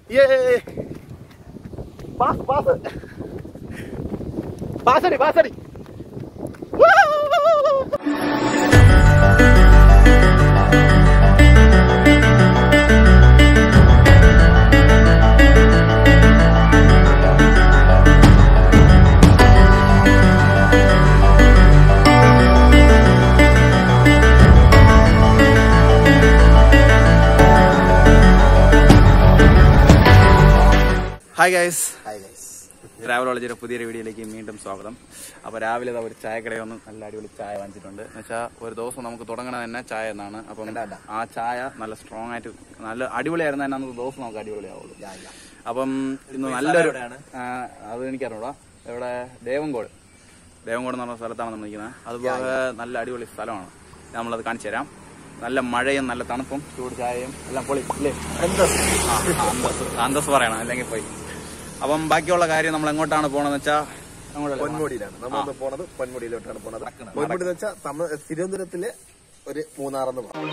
ഏ പാസ് പാസ് പാസടി പാസടി ഹായ് ഗൈസ് ട്രാവലോളജിയുടെ പുതിയൊരു വീഡിയോയിലേക്ക് വീണ്ടും സ്വാഗതം അപ്പോൾ രാവിലെ ദാ ഒരു ചായക്കടയിൽ ഒന്ന് നല്ല അടിപൊളി ചായ വാങ്ങിച്ചിട്ടുണ്ട് എന്ന് വെച്ചാൽ ഒരു ദിവസം നമുക്ക് തുടങ്ങണത് തന്നെ ചായ എന്നാണ് അപ്പം ആ ചായ നല്ല സ്ട്രോങ് ആയിട്ട് നല്ല അടിപൊളിയായിരുന്നു തന്നെ അന്നത്തെ ദിവസം നമുക്ക് അടിപൊളിയാവുള്ളൂ അപ്പം ഇന്ന് നല്ലൊരു ആ, അത് എനിക്കറിഞ്ഞൂടാ ഇവിടെ ദേവങ്കോട് ദേവങ്കോട് എന്ന് പറഞ്ഞ സ്ഥലത്താണ് നമ്മൾ നിൽക്കുന്നത് അതുപോലെ നല്ല അടിപൊളി സ്ഥലമാണ് നമ്മളത് കാണിച്ചു തരാം നല്ല മഴയും നല്ല തണുപ്പും ചൂട് ചായയും എല്ലാം പൊളി അല്ലേ ആ, ആ, അന്തസ് അന്തസ് പറയണം അല്ലെങ്കിൽ പോയി അപ്പം ബാക്കിയുള്ള കാര്യം നമ്മൾ എങ്ങോട്ടാണ് പോണെന്ന് വെച്ചാൽ അങ്ങോട്ടല്ലേ പോണെ? പൊന്മുടിയിലാണ് നമ്മൾ പോണത് പൊന്മുടിയിലോട്ടാണ് പോണത് പൊന്മുടി എന്ന് വെച്ചാൽ തമിഴ് തിരുവനന്തപുരത്തിലെ ഒരു മൂന്നാറെന്ന് പറയും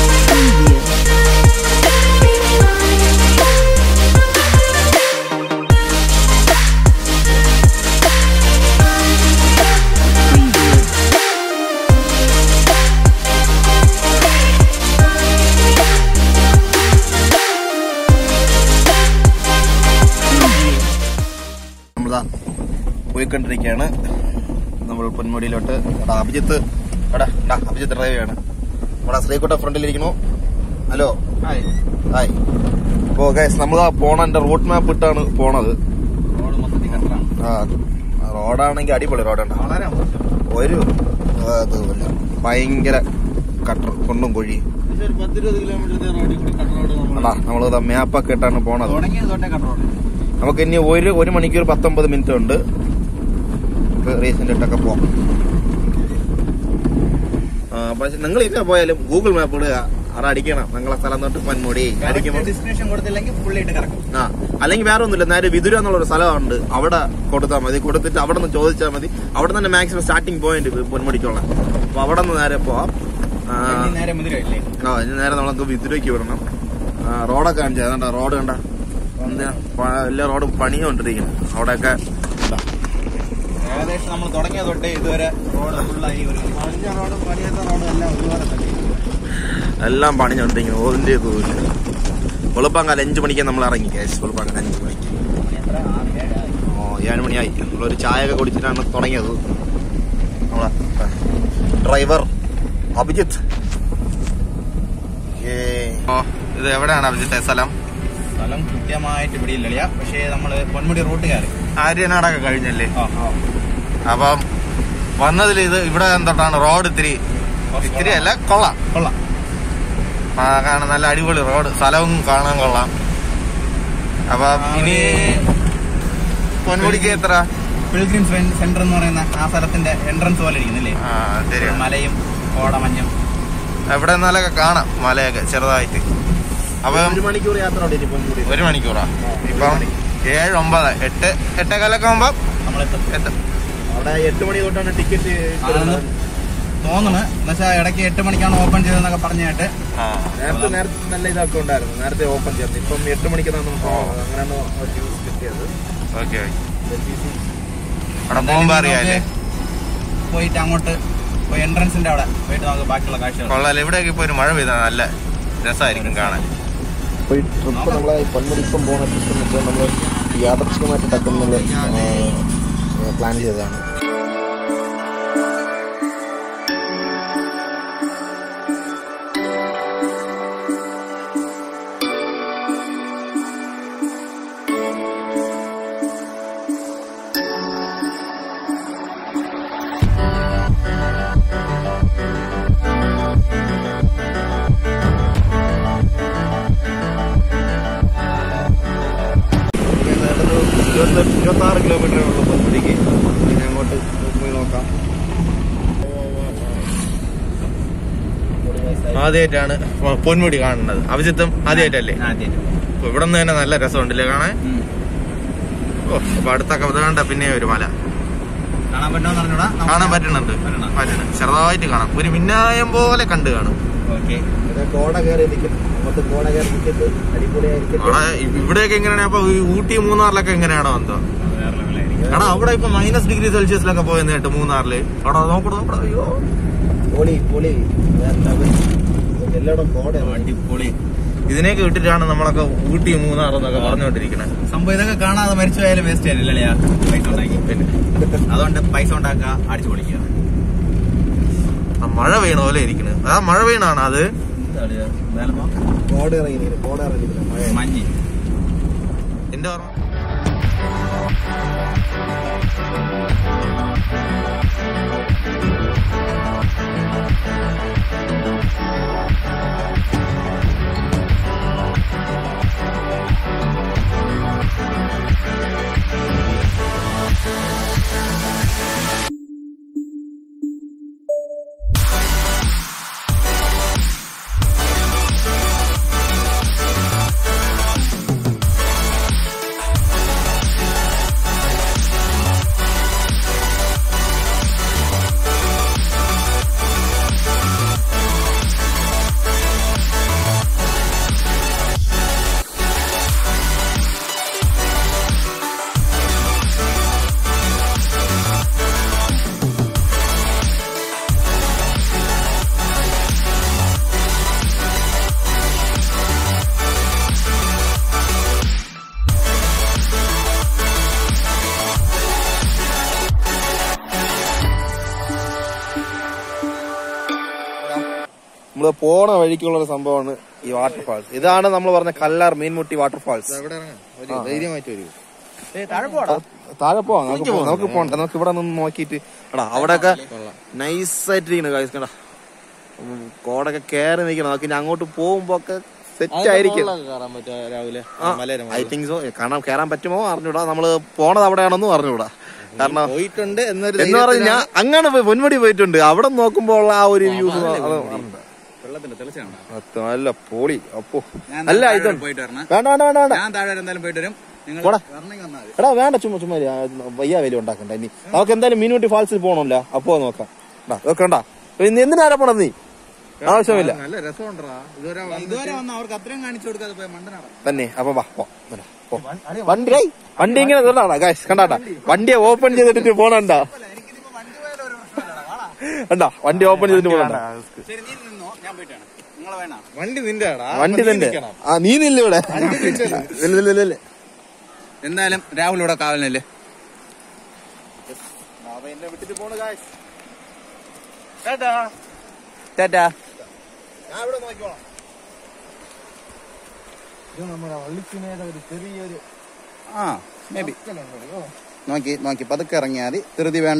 നമ്മളിതാ പോയിക്കൊണ്ടിരിക്കുകയാണ് നമ്മൾ പൊന്മുടിയിലോട്ട് എടാ അഭിജിത്ത് എടാ എടാ അഭിജിത്ത് ഡ്രൈവ് ചെയ്യാണ് നമ്മുടെ ശ്രീകുട്ട ഫ്രണ്ടിലിരിക്കണു ഹലോ ഹായ്. ഹായ് അപ്പോ ഗൈസ് നമ്മളാ പോണ എന്റെ റൂട്ട് മാപ്പ് ഇട്ടാണ് പോണത് റോഡ് മൊത്തത്തിൽ കണ്ടതാണ് ആ റോഡാണെങ്കിൽ അടിപൊളി റോഡാണ് വളരെ മോശം. ഒരു ആ, ഇതുമില്ല ഭയങ്കര കട്ടർ കൊണ്ടും കുഴി പക്ഷേ ഒരു പത്തിരുപത് കിലോമീറ്റർ റോഡിൽ കൂടി കട്ട് റോഡ് നമ്മൾ എടാ നമ്മളിതാ മാപ്പൊക്കെ ഇട്ടാണ് പോണത് തുടങ്ങിയത് തൊട്ടേ കട്ട് റോഡ് നമുക്ക് ഇനി ഒരു ഒരു മണിക്കൂർ പത്തൊമ്പത് മിനിറ്റ് ഉണ്ട് റീസെന്റ് ഇട്ടൊക്കെ പോവാം ആ, പക്ഷെ നിങ്ങൾ ഇങ്ങനെ പോയാലും ഗൂഗിൾ മാപ്പ് ഇടുക അവിടെ അടിക്കണം നിങ്ങളെ സ്ഥലം തൊട്ട് പന്മുടി അടിക്കുമ്പോൾ ഡിസ്ക്രിപ്ഷൻ കൊടുത്തില്ലെങ്കിൽ പുള്ളിയിട്ട് കറക്കും ആ അല്ലെങ്കിൽ വേറെ ഒന്നുമില്ല നേരെ വിതുര എന്നുള്ള ഒരു സ്ഥലമുണ്ട് അവിടെ കൊടുത്താൽ മതി കൊടുത്തിട്ട് അവിടെ നിന്ന് ചോദിച്ചാൽ മതി അവിടെ തന്നെ മാക്സിമം സ്റ്റാർട്ടിംഗ് പോയിന്റ് പൊന്മുടിക്കുള്ള അപ്പൊ അവിടെ നിന്ന് നേരെ പോവാം ആ, ഇനി നേരെ മുതിരല്ലേ ആ ഇനി നേരെ നമുക്ക് വിതുരയ്ക്ക് വിടണം ആ, റോഡൊക്കെ കാണിച്ചു ഏതാണ്ട റോഡ് കണ്ട എന്തിനാ പ- എല്ലാ റോഡും പണിയുകൊണ്ടിരിക്കുന്നു അവിടെയൊക്കെ ഇതാ. ഏകദേശം നമ്മൾ തുടങ്ങിയ തൊട്ടേ ഇതുവരെ റോഡ് ഫുള്ളായി ഒരു പണിഞ്ഞ റോഡും പണിയാത്ത റോഡും എല്ലാം ഒരുപോലെ തന്നെ എല്ലാം പണിഞ്ഞോണ്ടിരിക്കുന്നു ഓതിന്റെ ഇതുമില്ല വെളുപ്പാങ്കാലം അഞ്ചു മണിക്ക് നമ്മൾ ഇറങ്ങി കേസ് വെളുപ്പാങ്കാലം അഞ്ചു മണിക്ക് എത്ര ആറ് ഏഴായി ഓ ഏഴ് മണിയായി നമ്മളൊരു ചായ ഒക്കെ കുടിച്ചിട്ടാണ് തുടങ്ങിയത് നമ്മളെ ഡ്രൈവർ അഭിജിത്ത് ഏ. ഓ ഇത് എവിടെയാണ് അഭിജിത്തെ സ്ഥലം സ്ഥലം കൃത്യമായിട്ട് പിടിയില്ല പക്ഷേ നമ്മള് പൊന്മുടി റൂട്ട് കയറി ആര്യനാടൊക്കെ കഴിഞ്ഞല്ലേ ആ ആ അപ്പം വന്നതിൽ ഇത് ഇവിടെ എന്തൊട്ടാണ് റോഡ് ഇത്തിരി ഇത്തിരി അല്ല കൊള്ളാം കൊള്ളാം ആ, കാണാൻ നല്ല അടിപൊളി റോഡ് സ്ഥലവും കാണാൻ കൊള്ളാം അപ്പം ഇനി പൊന്മുടിക്ക് എത്ര പിൽഗ്രിം സെന്റർ എന്ന് പറയുന്ന ആ സ്ഥലത്തിന്റെ എൻട്രൻസ് പോലെ ഇരിക്കുന്നില്ലേ ആ ശരി മലയും കോടമഞ്ഞും എവിടെ നിന്നാലൊക്കെ കാണാം മലയൊക്കെ ചെറുതായിട്ട് അപ്പം ഒരു മണിക്കൂർ യാത്ര ഉണ്ട് ഇനി പൊന്മുടി ഒരു മണിക്കൂറാ ഇപ്പം ഏഴ് ഒമ്പത് എട്ട് എട്ടേകാലൊക്കെ ആകുമ്പോ നമ്മളെത്തും എത്തും അവിടെ എട്ട് മണി തൊട്ടാണ് ടിക്കറ്റ് തോന്നുന്നു എന്നുവെച്ചാൽ ഇടയ്ക്ക് എട്ട് മണിക്കാണ് ഓപ്പൺ ചെയ്തതെന്നൊക്കെ പറഞ്ഞിട്ട് ആ നേരത്തെ നേരത്തെ നല്ല ഇതൊക്കെ ഉണ്ടായിരുന്നു നേരത്തെ ഓപ്പൺ ചെയ്തത് ഇപ്പം എട്ട് മണിക്കാണ് അങ്ങനെയാണ് ന്യൂസ് കിട്ടിയത് ഓക്കെ അവിടെ പോകുമ്പോ അറിയാല്ലേ പോയിട്ട് അങ്ങോട്ട് പോയി എൻട്രൻസിന്റെ അവിടെ പോയിട്ട് നമുക്ക് ബാക്കിയുള്ള കാഴ്ചകൾ കൊള്ളാല്ലേ ഇവിടെയൊക്കെ ഇപ്പൊ ഒരു മഴ പെയ്താൽ നല്ല രസമായിരിക്കും കാണാൻ അപ്പോൾ ഈ ട്രിപ്പ് നമ്മളെ പൊന്മുടി ഇപ്പം പോകുന്ന ട്രിപ്പ് എന്ന് വെച്ചാൽ നമ്മൾ യാദർച്ഛികമായിട്ട് തട്ടുന്നത് പ്ലാൻ ചെയ്തതാണ് ഇരുപത്തി ആറ് കിലോമീറ്റർ ഉള്ളൂ പൊന്മുടിക്ക് പിന്നെ അങ്ങോട്ട് പോയി നോക്കാം ആദ്യമായിട്ടാണ് പൊന്മുടി കാണുന്നത് അഭിജിത്തും ആദ്യമായിട്ടല്ലേ അപ്പൊ ഇവിടെ നിന്ന് തന്നെ നല്ല രസമുണ്ടല്ലേ കാണാൻ ഓ അപ്പൊ അടുത്തൊക്കെ ഇതാണ്ട പിന്നെ ഒരു മല കാണാൻ പറ്റുമെന്ന് പറഞ്ഞൂടാ കാണാൻ പറ്റുന്നുണ്ട് പറ്റണം. പറ്റണം ചെറുതായിട്ട് കാണാം ഒരു മിന്നായം പോലെ കണ്ടു കാണും ഓക്കെ ഇവിടെ കോട കയറി നിൽക്കും അങ്ങോട്ട് കോട കയറി നിൽക്കത്ത് അടിപൊളിയായിരിക്കും അവിടെ ഇവിടെയൊക്കെ എങ്ങനെയാണ് അപ്പൊ ഈ ഊട്ടി മൂന്നാറിലൊക്കെ എങ്ങനെയാണോ എന്തോ വേറെ ലെവലായിരിക്കും എടാ അവിടെ ഇപ്പൊ മൈനസ് ഡിഗ്രി സെൽഷ്യസിലൊക്കെ പോയെന്ന് കേട്ട് മൂന്നാറില് അവിടെ നോക്കണോ നോക്കണോ അയ്യോ പൊളി പൊളി വേറെ level. എല്ലായിടം കോടയാണ് അടിപൊളി ഇതിനെയൊക്കെ ഇട്ടിട്ടാണ് നമ്മളൊക്കെ ഊട്ടി മൂന്നാർ എന്നൊക്കെ പറഞ്ഞുകൊണ്ടിരിക്കണേ സംഭവം ഇതൊക്കെ കാണാതെ മരിച്ചു പോയാലും വേസ്റ്റ് ആയില്ലേ പൈസ ഉണ്ടാക്കി അതുകൊണ്ട് പൈസ ഉണ്ടാക്കുക അടിച്ചു പൊളിക്കുക ആ മഴ വീണ പോലെ ഇരിക്കണ് ആ മഴ വീണാണ് അത് കോട ഇറങ്ങി നിൽക്കുന്നു കോട ഇറങ്ങി നിൽക്കുന്നു മഴ മഞ്ഞ് എന്റെ ഓർമ്മ നമ്മള് പോണ വഴിക്കുള്ള ഒരു സംഭവമാണ് ഈ വാട്ടർഫാൾസ് ഇതാണ് നമ്മൾ പറഞ്ഞ കല്ലാർ മീൻമുട്ടി വാട്ടർഫാൾസ് ധൈര്യമായിട്ട് വരൂ താഴെ പോവാം നമുക്ക് പോ- നമുക്ക് പോണ്ട നമുക്ക് ഇവിടെ നിന്ന് നോക്കിയിട്ട് എടാ അവിടെയൊക്കെ നൈസായിട്ടിരിക്കണ കാര്യം കണ്ടാ ഉം, കോടൊക്കെ കയറി നിൽക്കണം നമുക്ക് ഇനി അങ്ങോട്ട് പോകുമ്പോ ഒക്കെ സെറ്റ് ആയിരിക്കും കയറാൻ പറ്റുക രാവിലെ ഐ തിങ്ക് സോ കാണാൻ കയറാൻ പറ്റുമോ അറിഞ്ഞൂടാ നമ്മള് പോണത് അവിടെയാണെന്നും അറിഞ്ഞൂടാ കാരണം പോയിട്ടുണ്ട് എന്നൊരു എന്ന് പറഞ്ഞ ഞാൻ അങ്ങനെ പോയി പൊന്മുടി പോയിട്ടുണ്ട് അവിടെ നോക്കുമ്പോ ഉള്ള ആ ഒരു വ്യൂസ് വെള്ളത്തിന്റെ തെളിച്ചാണ് നല്ല പൊളി അപ്പോ ഞാൻ അല്ല താഴെ ഇത് വരെ പോയിട്ട് വരണം വേണ്ട വേണ്ട വേണ്ട വേണ്ട ഞാൻ താഴെ വരെ എന്തായാലും പോയിട്ട് വരും നിങ്ങൾ പോടാ. വരണമെങ്കിൽ വന്നാൽ മതി എടാ വേണ്ട ചുമ്മാ ചുമ്മാ ഇരി. ആ, വയ്യ വലിയ ഉണ്ടാക്കണ്ട ഇനി നമുക്ക് എന്തായാലും മീൻമുട്ടി ഫാൾസിൽ പോകണമല്ലോ അപ്പോ നോക്കാം നോക്കണ്ട എന്തിനാരാ പോണത് നീ ആവശ്യമില്ല നല്ല രസമുണ്ടാ ഇതുവരെ ഇതുവരെ വന്ന് അവർക്ക് അത്രയും കാണിച്ചു കൊടുക്കാതെ പോയ മണ്ടനാണ് തന്നെ അപ്പൊ വാ പോ വരാം, പോ. വണ്ടി ഏയ്, വണ്ടി ഇങ്ങനെ തന്നാടാ ഗായ്സ് കണ്ടാട്ടാ വണ്ടിയെ ഓപ്പൺ ചെയ്തിട്ട് പോണണ്ട കണ്ടാ വണ്ടി ഓപ്പൺ ചെയ്തിട്ട് പോണണ്ട ശരി നീ നിന്നോ ഞാൻ പോയിട്ടാണ് നിങ്ങളെ വേണം വണ്ടി നിന്റെ വണ്ടി തന്നെ ആ നീ നില്ല ഇവിടെ നില്ല, നില്ല, നില്ല, നില്ല. എന്തായാലും രാഹുൽ ഇവിടെ കാവലിനല്ലേ ടാറ്റാ നമ്മുടെ വള്ളിക്കുമേലെ ഒരു ചെറിയൊരു ആ മേ ബി നോക്കി നോക്കി പതുക്കെ ഇറങ്ങിയാൽ മതി ധൃതി വേണ്ട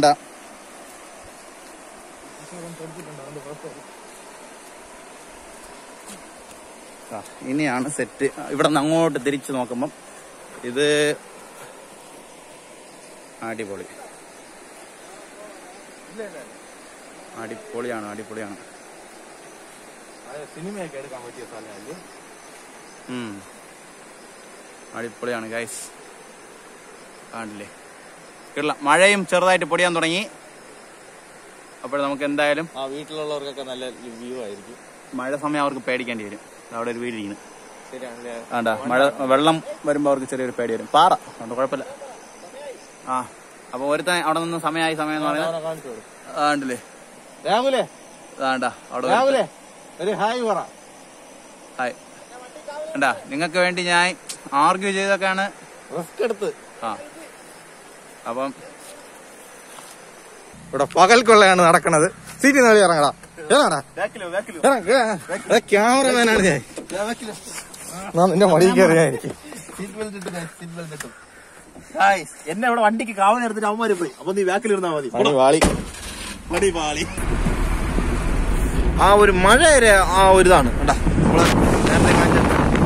ആ, ഇനിയാണ് സെറ്റ് ഇവിടെ നിന്ന് അങ്ങോട്ട് തിരിച്ചു നോക്കുമ്പം ഇത് അടിപൊളി അടിപൊളിയാണ് അടിപൊളിയാണ് സിനിമയൊക്കെ എടുക്കാൻ പറ്റിയ സ്ഥലമല്ലേ ഉം. അടിപൊളിയാണ് ഗൈസ് കാണില്ലേ കേരള മഴയും ചെറുതായിട്ട് പൊടിയാൻ തുടങ്ങി അപ്പോൾ നമുക്ക് എന്തായാലും ആ വീട്ടിലുള്ളവർക്കൊക്കെ നല്ല വ്യൂ ആയിരിക്കും മഴ സമയം അവർക്ക് പേടിക്കേണ്ടി വരും അവിടെ ഒരു വീട് ഇരിക്കുന്നു ശരിയാണല്ലേ വേണ്ട മഴ വെള്ളം വരുമ്പോൾ അവർക്ക് ചെറിയൊരു പേടി വരും പാറ അതുകൊണ്ട് കുഴപ്പമില്ല ആ അപ്പൊ ഒരുത്തൻ അവിടെ നിന്ന് സമയമായി സമയം എന്ന് പറയുന്നത് കാണിച്ചു കൊടുക്കും ആ, ഉണ്ടല്ലേ രാഹുലേ അതാണ്ട അവിടെ രാഹുലേ ഒരു ഹായ് പറ ഹായ് കണ്ടാ നിങ്ങൾക്ക് വേണ്ടി ഞാൻ ആർഗ്യൂ ചെയ്തൊക്കെയാണ് റെസ്റ്റ് എടുത്ത് ആ അപ്പം ഇവിടെ പകൽ കൊള്ളയാണ് നടക്കണത് സീറ്റിൽ നിന്ന് ഇറങ്ങടാ ഇറങ്ങടാ ക്യാമറമാനാണ് ഞാൻ ഞാൻ നിന്റെ മടിയിൽ കയറിയായിരിക്കും എന്നെ ഇവിടെ വണ്ടിക്ക് കാവൽ എടുത്തിട്ട് അവന്മാര് പോയി അപ്പൊ നീ ബാക്കിൽ ഇരുന്നാ മതി മണി വാളി മടി പാളി ആ ഒരു മഴ വരെ ആ ഒരു ഇതാണ് കണ്ടാ നമ്മള് നേരത്തെ കാണിച്ച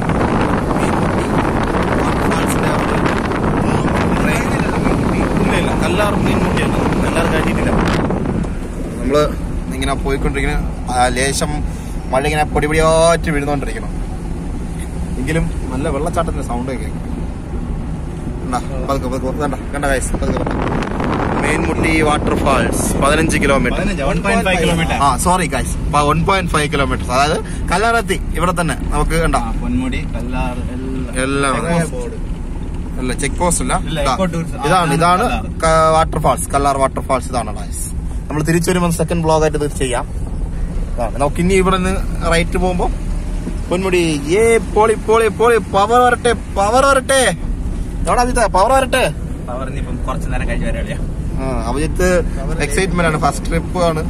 ഇല്ല, ഇല്ല. കല്ലാർ മീൻമുട്ടിയല്ല കല്ലാർ കഴിഞ്ഞിട്ടില്ല നമ്മള് ഇങ്ങനെ പോയിക്കൊണ്ടിരിക്കുന്ന ആ ലേശം മഴ ഇങ്ങനെ പൊടി പൊടിയാറ്റ് വീഴുന്നോണ്ടിരിക്കണം എങ്കിലും നല്ല വെള്ളച്ചാട്ടത്തിന്റെ സൗണ്ട് കേൾക്കും കണ്ടാ പതുക്കെ പതുക്കെ കണ്ട കണ്ട കായസ് പതുക്കെ പതുക്കെ മേൻമുട്ടി വാട്ടർഫാൾസ് പതിനഞ്ച് കിലോമീറ്റർ കിലോമീറ്റർ ആ sorry guys one point five kilometre അതായത് കല്ലാറത്തി ഇവിടെ തന്നെ നമുക്ക് കണ്ടോ പൊന്മുടി കല്ലാറ് എല്ലാം എല്ലാം അല്ല ചെക്ക് പോസ്റ്റ് അല്ല ഇല്ല, ഇതാ. eco tourism. ആ, ഇതാണ് ഇതാണ് കല്ലാർ. വാട്ടർഫാൾസ് കല്ലാർ വാട്ടർഫാൾസ് ഇതാണ് ഗൈസ് നമ്മൾ തിരിച്ചു വരുമ്പോൾ സെക്കൻഡ് ബ്ലോഗ് ആയിട്ട് ഇത് ചെയ്യാം ഇതാണ്. നമുക്ക് ഇനി ഇവിടെ നിന്ന് റൈറ്റ് പോകുമ്പോ പൊന്മുടി ഏ പോളി പോളി പോളി പവർ വരട്ടെ പവർ വരട്ടെ എവിടെ അജിത്ത പവർ വരട്ടെ ഇപ്പം കുറച്ച് നേരം കഴിഞ്ഞ് വരാളിയാ ആ, അഭിജിത്ത് എക്സൈറ്റ്മെന്റ് ആണ് ഫസ്റ്റ് ട്രിപ്പ് ആണ്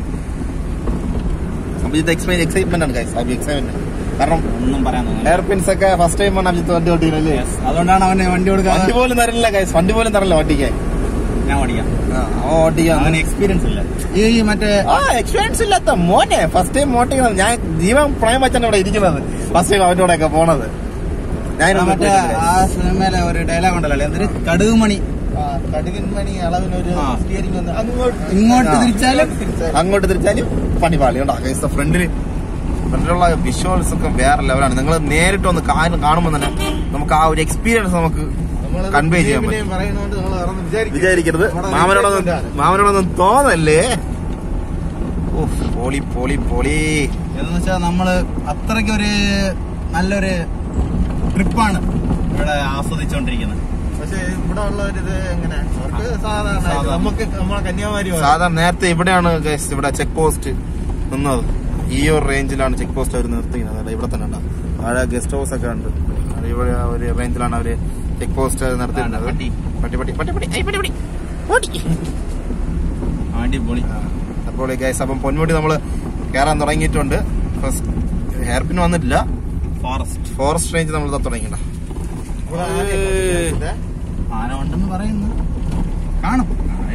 അഭിജിത്ത് എക്സൈറ്റ്മെന്റ് ആണ് ഗൈസ് അഭി എക്സൈറ്റ്മെന്റ് കാരണം ഒന്നും പറയാൻ തോന്നുന്നില്ല എയർ പിൻസ് ഒക്കെ ഫസ്റ്റ് ടൈം ആണ് അഭിജിത്ത് വണ്ടി ഓട്ടിക്കുന്നല്ലേ Yes, അതുകൊണ്ടാണ് അവന് വണ്ടി കൊടുക്കാൻ വണ്ടി പോലും തരില്ല ഗൈസ് വണ്ടി പോലും തരില്ല ഓട്ടിക്കാൻ ഞാൻ ഓടിക്കാം അവൻ ഓട്ടിക്കാൻ അവന് എക്സ്പീരിയൻസ് ഇല്ല ഈ മറ്റേ ആ എക്സ്പീരിയൻസ് ഇല്ലാത്ത മോനെ ഫസ്റ്റ് ടൈം ഓട്ടിക്കുന്നത് ഞാൻ ജീവൻ പ്രായം വെച്ചാണ് ഇവിടെ ഇരിക്കുന്നത് ഫസ്റ്റ് ടൈം അവന്റെ കൂടെ ഒക്കെ പോണത് ഞാൻ ആ മറ്റേ ആ സിനിമയിലെ ഒരു ഡയലോഗ് ഉണ്ടല്ലോ എന്തൊരു കടുക് മണി കടുകൻ മണി അളവിനൊരു ആ. സ്റ്റിയറിംഗ് വന്ന് അങ്ങോട്ട് ഇങ്ങോട്ട് തിരിച്ചാലും അങ്ങോട്ട് തിരിച്ചാലും പണിപാളി ഉണ്ടോ ഗൈസ് ഫ്രണ്ടില് ഫ്രണ്ടിലുള്ള വിഷ്വൽസ് ഒക്കെ വേറെ ലെവലാണ് നിങ്ങൾ നേരിട്ട് ഒന്ന് കാ- കാണുമ്പോൾ തന്നെ നമുക്ക് ആ ഒരു എക്സ്പീരിയൻസ് നമുക്ക് കൺവേ ചെയ്യാൻ പറ്റും വിചാരിക്കരുത് മാമനോടൊന്നും മാമനോടൊന്നും തോന്നല്ലേ ഓ പോളി പോളി പോളി എന്ന് വെച്ചാൽ നമ്മള് അത്രയ്ക്ക് ഒരു നല്ലൊരു ട്രിപ്പാണ് ഇവിടെ ആസ്വദിച്ചുകൊണ്ടിരിക്കുന്നത് പക്ഷെ ഇവിടെ ഉള്ളവരിത് എങ്ങനെ അവർക്ക് സാധാരണ സാധാരണ. നമുക്ക് നമ്മളെ കന്യാകുമാരി പോലെ. സാധാരണ നേരത്തെ ഇവിടെയാണ് guys ഇവിടെ ചെക്ക് പോസ്റ്റ് നിന്നത് ഈ ഒരു റേഞ്ചിലാണ് ചെക്ക് പോസ്റ്റ് അവർ നിർത്തിക്കുന്നത് അല്ല ഇവിടെ തന്നെ ഉണ്ടാവും അവിടെ ഗസ്റ്റ് ഹൗസ് ഒക്കെ ഉണ്ട് അത് ഇവിടെ ഒരു റേഞ്ചിലാണ് അവര് ചെക്ക് പോസ്റ്റ് നിർത്തിയിരുന്നത് പട്ടി. പട്ടി പട്ടി പട്ടി പട്ടി ഐ, പട്ടി പട്ടി പട്ടി അടിപൊളി അപ്പോൾ ഗൈസ് അപ്പം പൊന്മുടി നമ്മള് കയറാൻ തുടങ്ങിയിട്ടുണ്ട് ഫസ്റ്റ് ഹെയർപിൻ വന്നിട്ടില്ല ഫോറസ്റ്റ് ഫോറസ്റ്റ് റേഞ്ച് നമ്മൾ തുടങ്ങിയിട്ടുണ്ട് ഇവിടെ ആനയെ കൊണ്ടുവരുന്നത്. ആന ഉണ്ടെന്ന് പറയുന്നു കാണും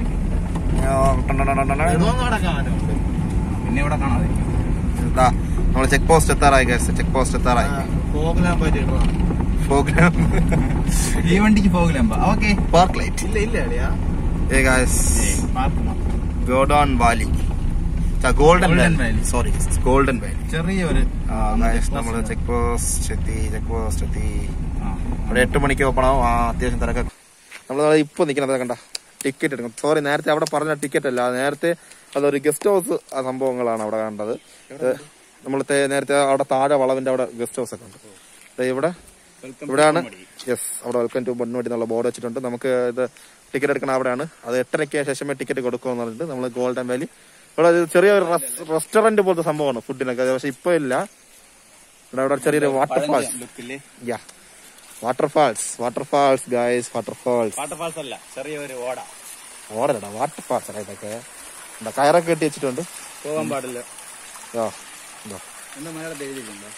ഇതൊന്നും അവിടെ കാണുന്നുണ്ട്. പിന്നെ ഇവിടെ കാണാതെ ഇതാ നമ്മള് ചെക്ക് പോസ്റ്റ് എത്താറായി ഗൈസ് ചെക്ക് പോസ്റ്റ് എത്താറായി ആ, പോകാൻ പറ്റിയിട്ടുള്ള പ്രോഗ്രാം ഈ വണ്ടിക്ക് പോകില്ല ഓക്കെ പാർക്ക് ലൈറ്റ് ഇല്ല ഇല്ല അളിയാ ഏ guys golden valley golden Golden valley Valley. Sorry golden valley ചെറിയൊരു നമ്മള് ചെക്ക് പോസ്റ്റ് എത്തി ചെക്ക് പോസ്റ്റ് എത്തി ആ. ഇവിടെ എട്ട് മണിക്ക് ഓപ്പൺ ആവും ആ അത്യാവശ്യം തിരക്കൊക്കെ നമ്മൾ ഇപ്പൊ നിൽക്കുന്നത് കണ്ട ടിക്കറ്റ് എടുക്കണം സോറി നേരത്തെ അവിടെ പറഞ്ഞ ടിക്കറ്റ് അല്ല നേരത്തെ അതൊരു ഗസ്റ്റ് ഹൗസ് ആ സംഭവങ്ങളാണ് അവിടെ കണ്ടത് നമ്മൾ നേരത്തെ അവിടെ താഴെ വളവിന്റെ അവിടെ ഗസ്റ്റ് ഹൗസ് ഒക്കെ ഉണ്ട് ദേ ഇവിടെ ഇവിടെയാണ് യെസ് അവിടെ വെൽക്കം ടു പൊന്മുടി എന്നുള്ള ബോർഡ് വെച്ചിട്ടുണ്ട് നമുക്ക് ഇത് ടിക്കറ്റ് എടുക്കണം അവിടെയാണ് അത് എട്ടരയ്ക്ക് ശേഷമേ ടിക്കറ്റ് കൊടുക്കുമെന്ന് പറഞ്ഞിട്ട് നമ്മൾ ഗോൾഡൻ വാലി ഇവിടെ ഒരു ചെറിയൊരു റെസ്റ്റോറന്റ് പോലത്തെ സംഭവമാണ് ഫുഡിനൊക്കെ പക്ഷെ ഇപ്പൊ ഇല്ല ഇവിടെ അവിടെ ചെറിയൊരു വാട്ടർഫാൾസ് ലുക്കില്ലേ yeah waterfalls waterfalls guys waterfalls waterfalls അല്ല ചെറിയൊരു ഓട ഓടലടാ വാട്ടർഫാൾസ് ആണ് ഇതൊക്കെ എന്താ കയറൊക്കെ കെട്ടി വെച്ചിട്ടുണ്ട് പോകാൻ പാടില്ല ആ എന്താ എന്താ മലയാളത്തിൽ എഴുതിയിട്ടുണ്ടോ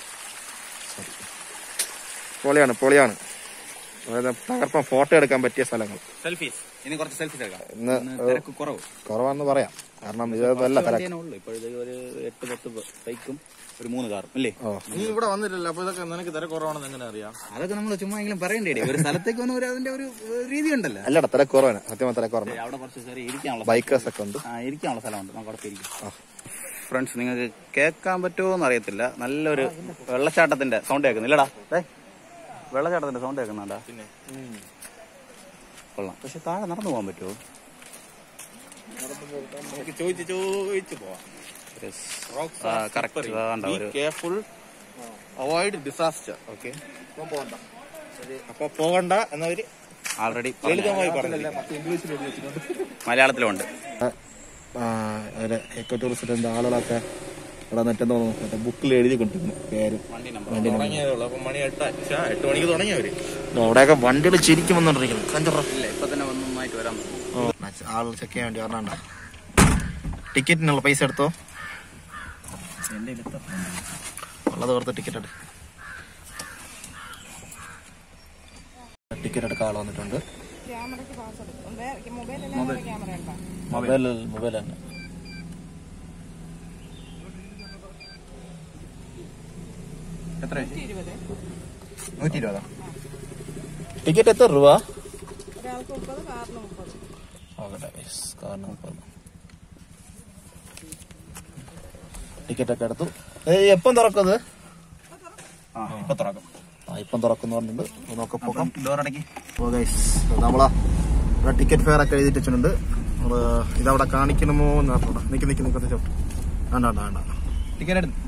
പൊളിയാണ് പൊളിയാണ് അതായത് തകർപ്പം ഫോട്ടോ എടുക്കാൻ പറ്റിയ സ്ഥലങ്ങൾ സെൽഫീസ് ഇനി കുറച്ച് സെൽഫീസ് എടുക്കാം ഇന്ന് ഇന്ന് തിരക്ക് കുറവ് കുറവാന്ന് പറയാം കാരണം ഇതൊന്നല്ല തിരക്ക് ഇതിനെ ഉള്ളൂ ഇപ്പോഴത്തേക്ക് ഒരു എട്ട് പത്ത് ബൈക്കും ഒരു മൂന്ന് കാറും അല്ലേ ഓ നീ ഇവിടെ വന്നിട്ടില്ല അപ്പൊ ഇതൊക്കെ നിനക്ക് തിരക്ക് കുറവാണെന്ന് എങ്ങനെ അറിയാം അതൊക്കെ നമ്മൾ ചുമ്മാ എങ്കിലും പറയണ്ടേ ഒരു സ്ഥലത്തേക്ക് വന്ന ഒരു അതിന്റെ ഒരു ഏഹ്, രീതി ഉണ്ടല്ലോ അല്ലടാ തിരക്ക് കുറവാണ് സത്യമായി തിരക്ക് കുറവാണ് അവിടെ കുറച്ച് ചെറിയ ഇരിക്കാനുള്ള ബൈക്കേഴ്സ് ഒക്കെ ഉണ്ട് ആ ഇരിക്കാനുള്ള സ്ഥലമുണ്ട് നമുക്ക് അവിടെ ഇരിക്കും ഫ്രണ്ട്സ് നിങ്ങൾക്ക് കേൾക്കാൻ പറ്റുമോ എന്ന് അറിയത്തില്ല നല്ലൊരു വെള്ളച്ചാട്ടത്തിന്റെ സൗണ്ട് കേൾക്കുന്നില്ലടാ ഏ വെള്ളച്ചാട്ടത്തിന്റെ സൗണ്ട് കേൾക്കുന്നുണ്ടാ പിന്നെ കൊള്ളാം പക്ഷെ താഴെ നടന്നു പോകാൻ പറ്റുമോ ചോദിച്ച് ചോദിച്ചു പോവാം കറക്റ്റ് ഒരു കെയർഫുൾ അവോയ്ഡ് ഡിസാസ്റ്റർ ഓക്കെ അപ്പൊ പോകണ്ട എന്നവര് ആൾറെഡി ലളിതമായി പറഞ്ഞില്ല മലയാളത്തിലുണ്ട് എക്കോ ടൂറിസ്റ്റിന്റെ ആളുകളൊക്കെ ഇവിടെ നെറ്റെന്ന് മറ്റേ ബുക്കിൽ എഴുതി കൊണ്ടിരുന്നു പേരും വണ്ടി നമ്പർ തുടങ്ങിയതേ ഉള്ളൂ അപ്പൊ മണി എട്ട് പക്ഷേ എട്ട് മണിക്ക് തുടങ്ങിയവര് അവിടെയൊക്കെ വണ്ടികൾ ചിരിക്കും വന്നോണ്ടിരിക്കുന്നു കഞ്ചറ ഇല്ല ഇപ്പൊ തന്നെ വന്നൊന്നായിട്ട് വരാൻ പറ്റും ആളുകൾ ചെക്ക് ചെയ്യാൻ വേണ്ടി പറഞ്ഞണ്ട ടിക്കറ്റിനുള്ള പൈസ എടുത്തോ എന്റെ ഉള്ളത് ഓർത്ത് ടിക്കറ്റ് എടു ടിക്കറ്റ് എടുക്കാൻ ആൾ വന്നിട്ടുണ്ട് ക്യാമറയ്ക്ക് പാസ് എടുക്കും വേറെ മൊബൈലിൽ ക്യാമറ ഉണ്ടോ മൊബൈൽ മൊബൈൽ തന്നെ എത്ര ഇരുപത് നൂറ്റി ഇരുപതാ ടിക്കറ്റ് എത്ര രൂപ ഒരാൾക്ക് മുപ്പത് കാറിന് മുപ്പത് കാരണം ടിക്കറ്റ് ഒക്കെ എടുത്തു എപ്പം തുറക്കുന്നത് ആ ഇപ്പൊ തുറക്കും ആ ഇപ്പം തുറക്കുന്നു പറഞ്ഞിട്ടുണ്ട് നോക്കെ പോകാം ഡോർ അടക്കി ഓ ഗൈസ് നമ്മളാ ഇവിടെ ടിക്കറ്റ് ഫെയർ ഒക്കെ എഴുതിയിട്ടുണ്ട് നമ്മള് ഇതവിടെ കാണിക്കണമോ എന്ന് അറിഞ്ഞൂടാ. നിക്ക് നിക്ക് നിക്കത്തെ ചോട്ട് വേണ്ട വേണ്ട വേണ്ട ടിക്കറ്റ് എടുത്തു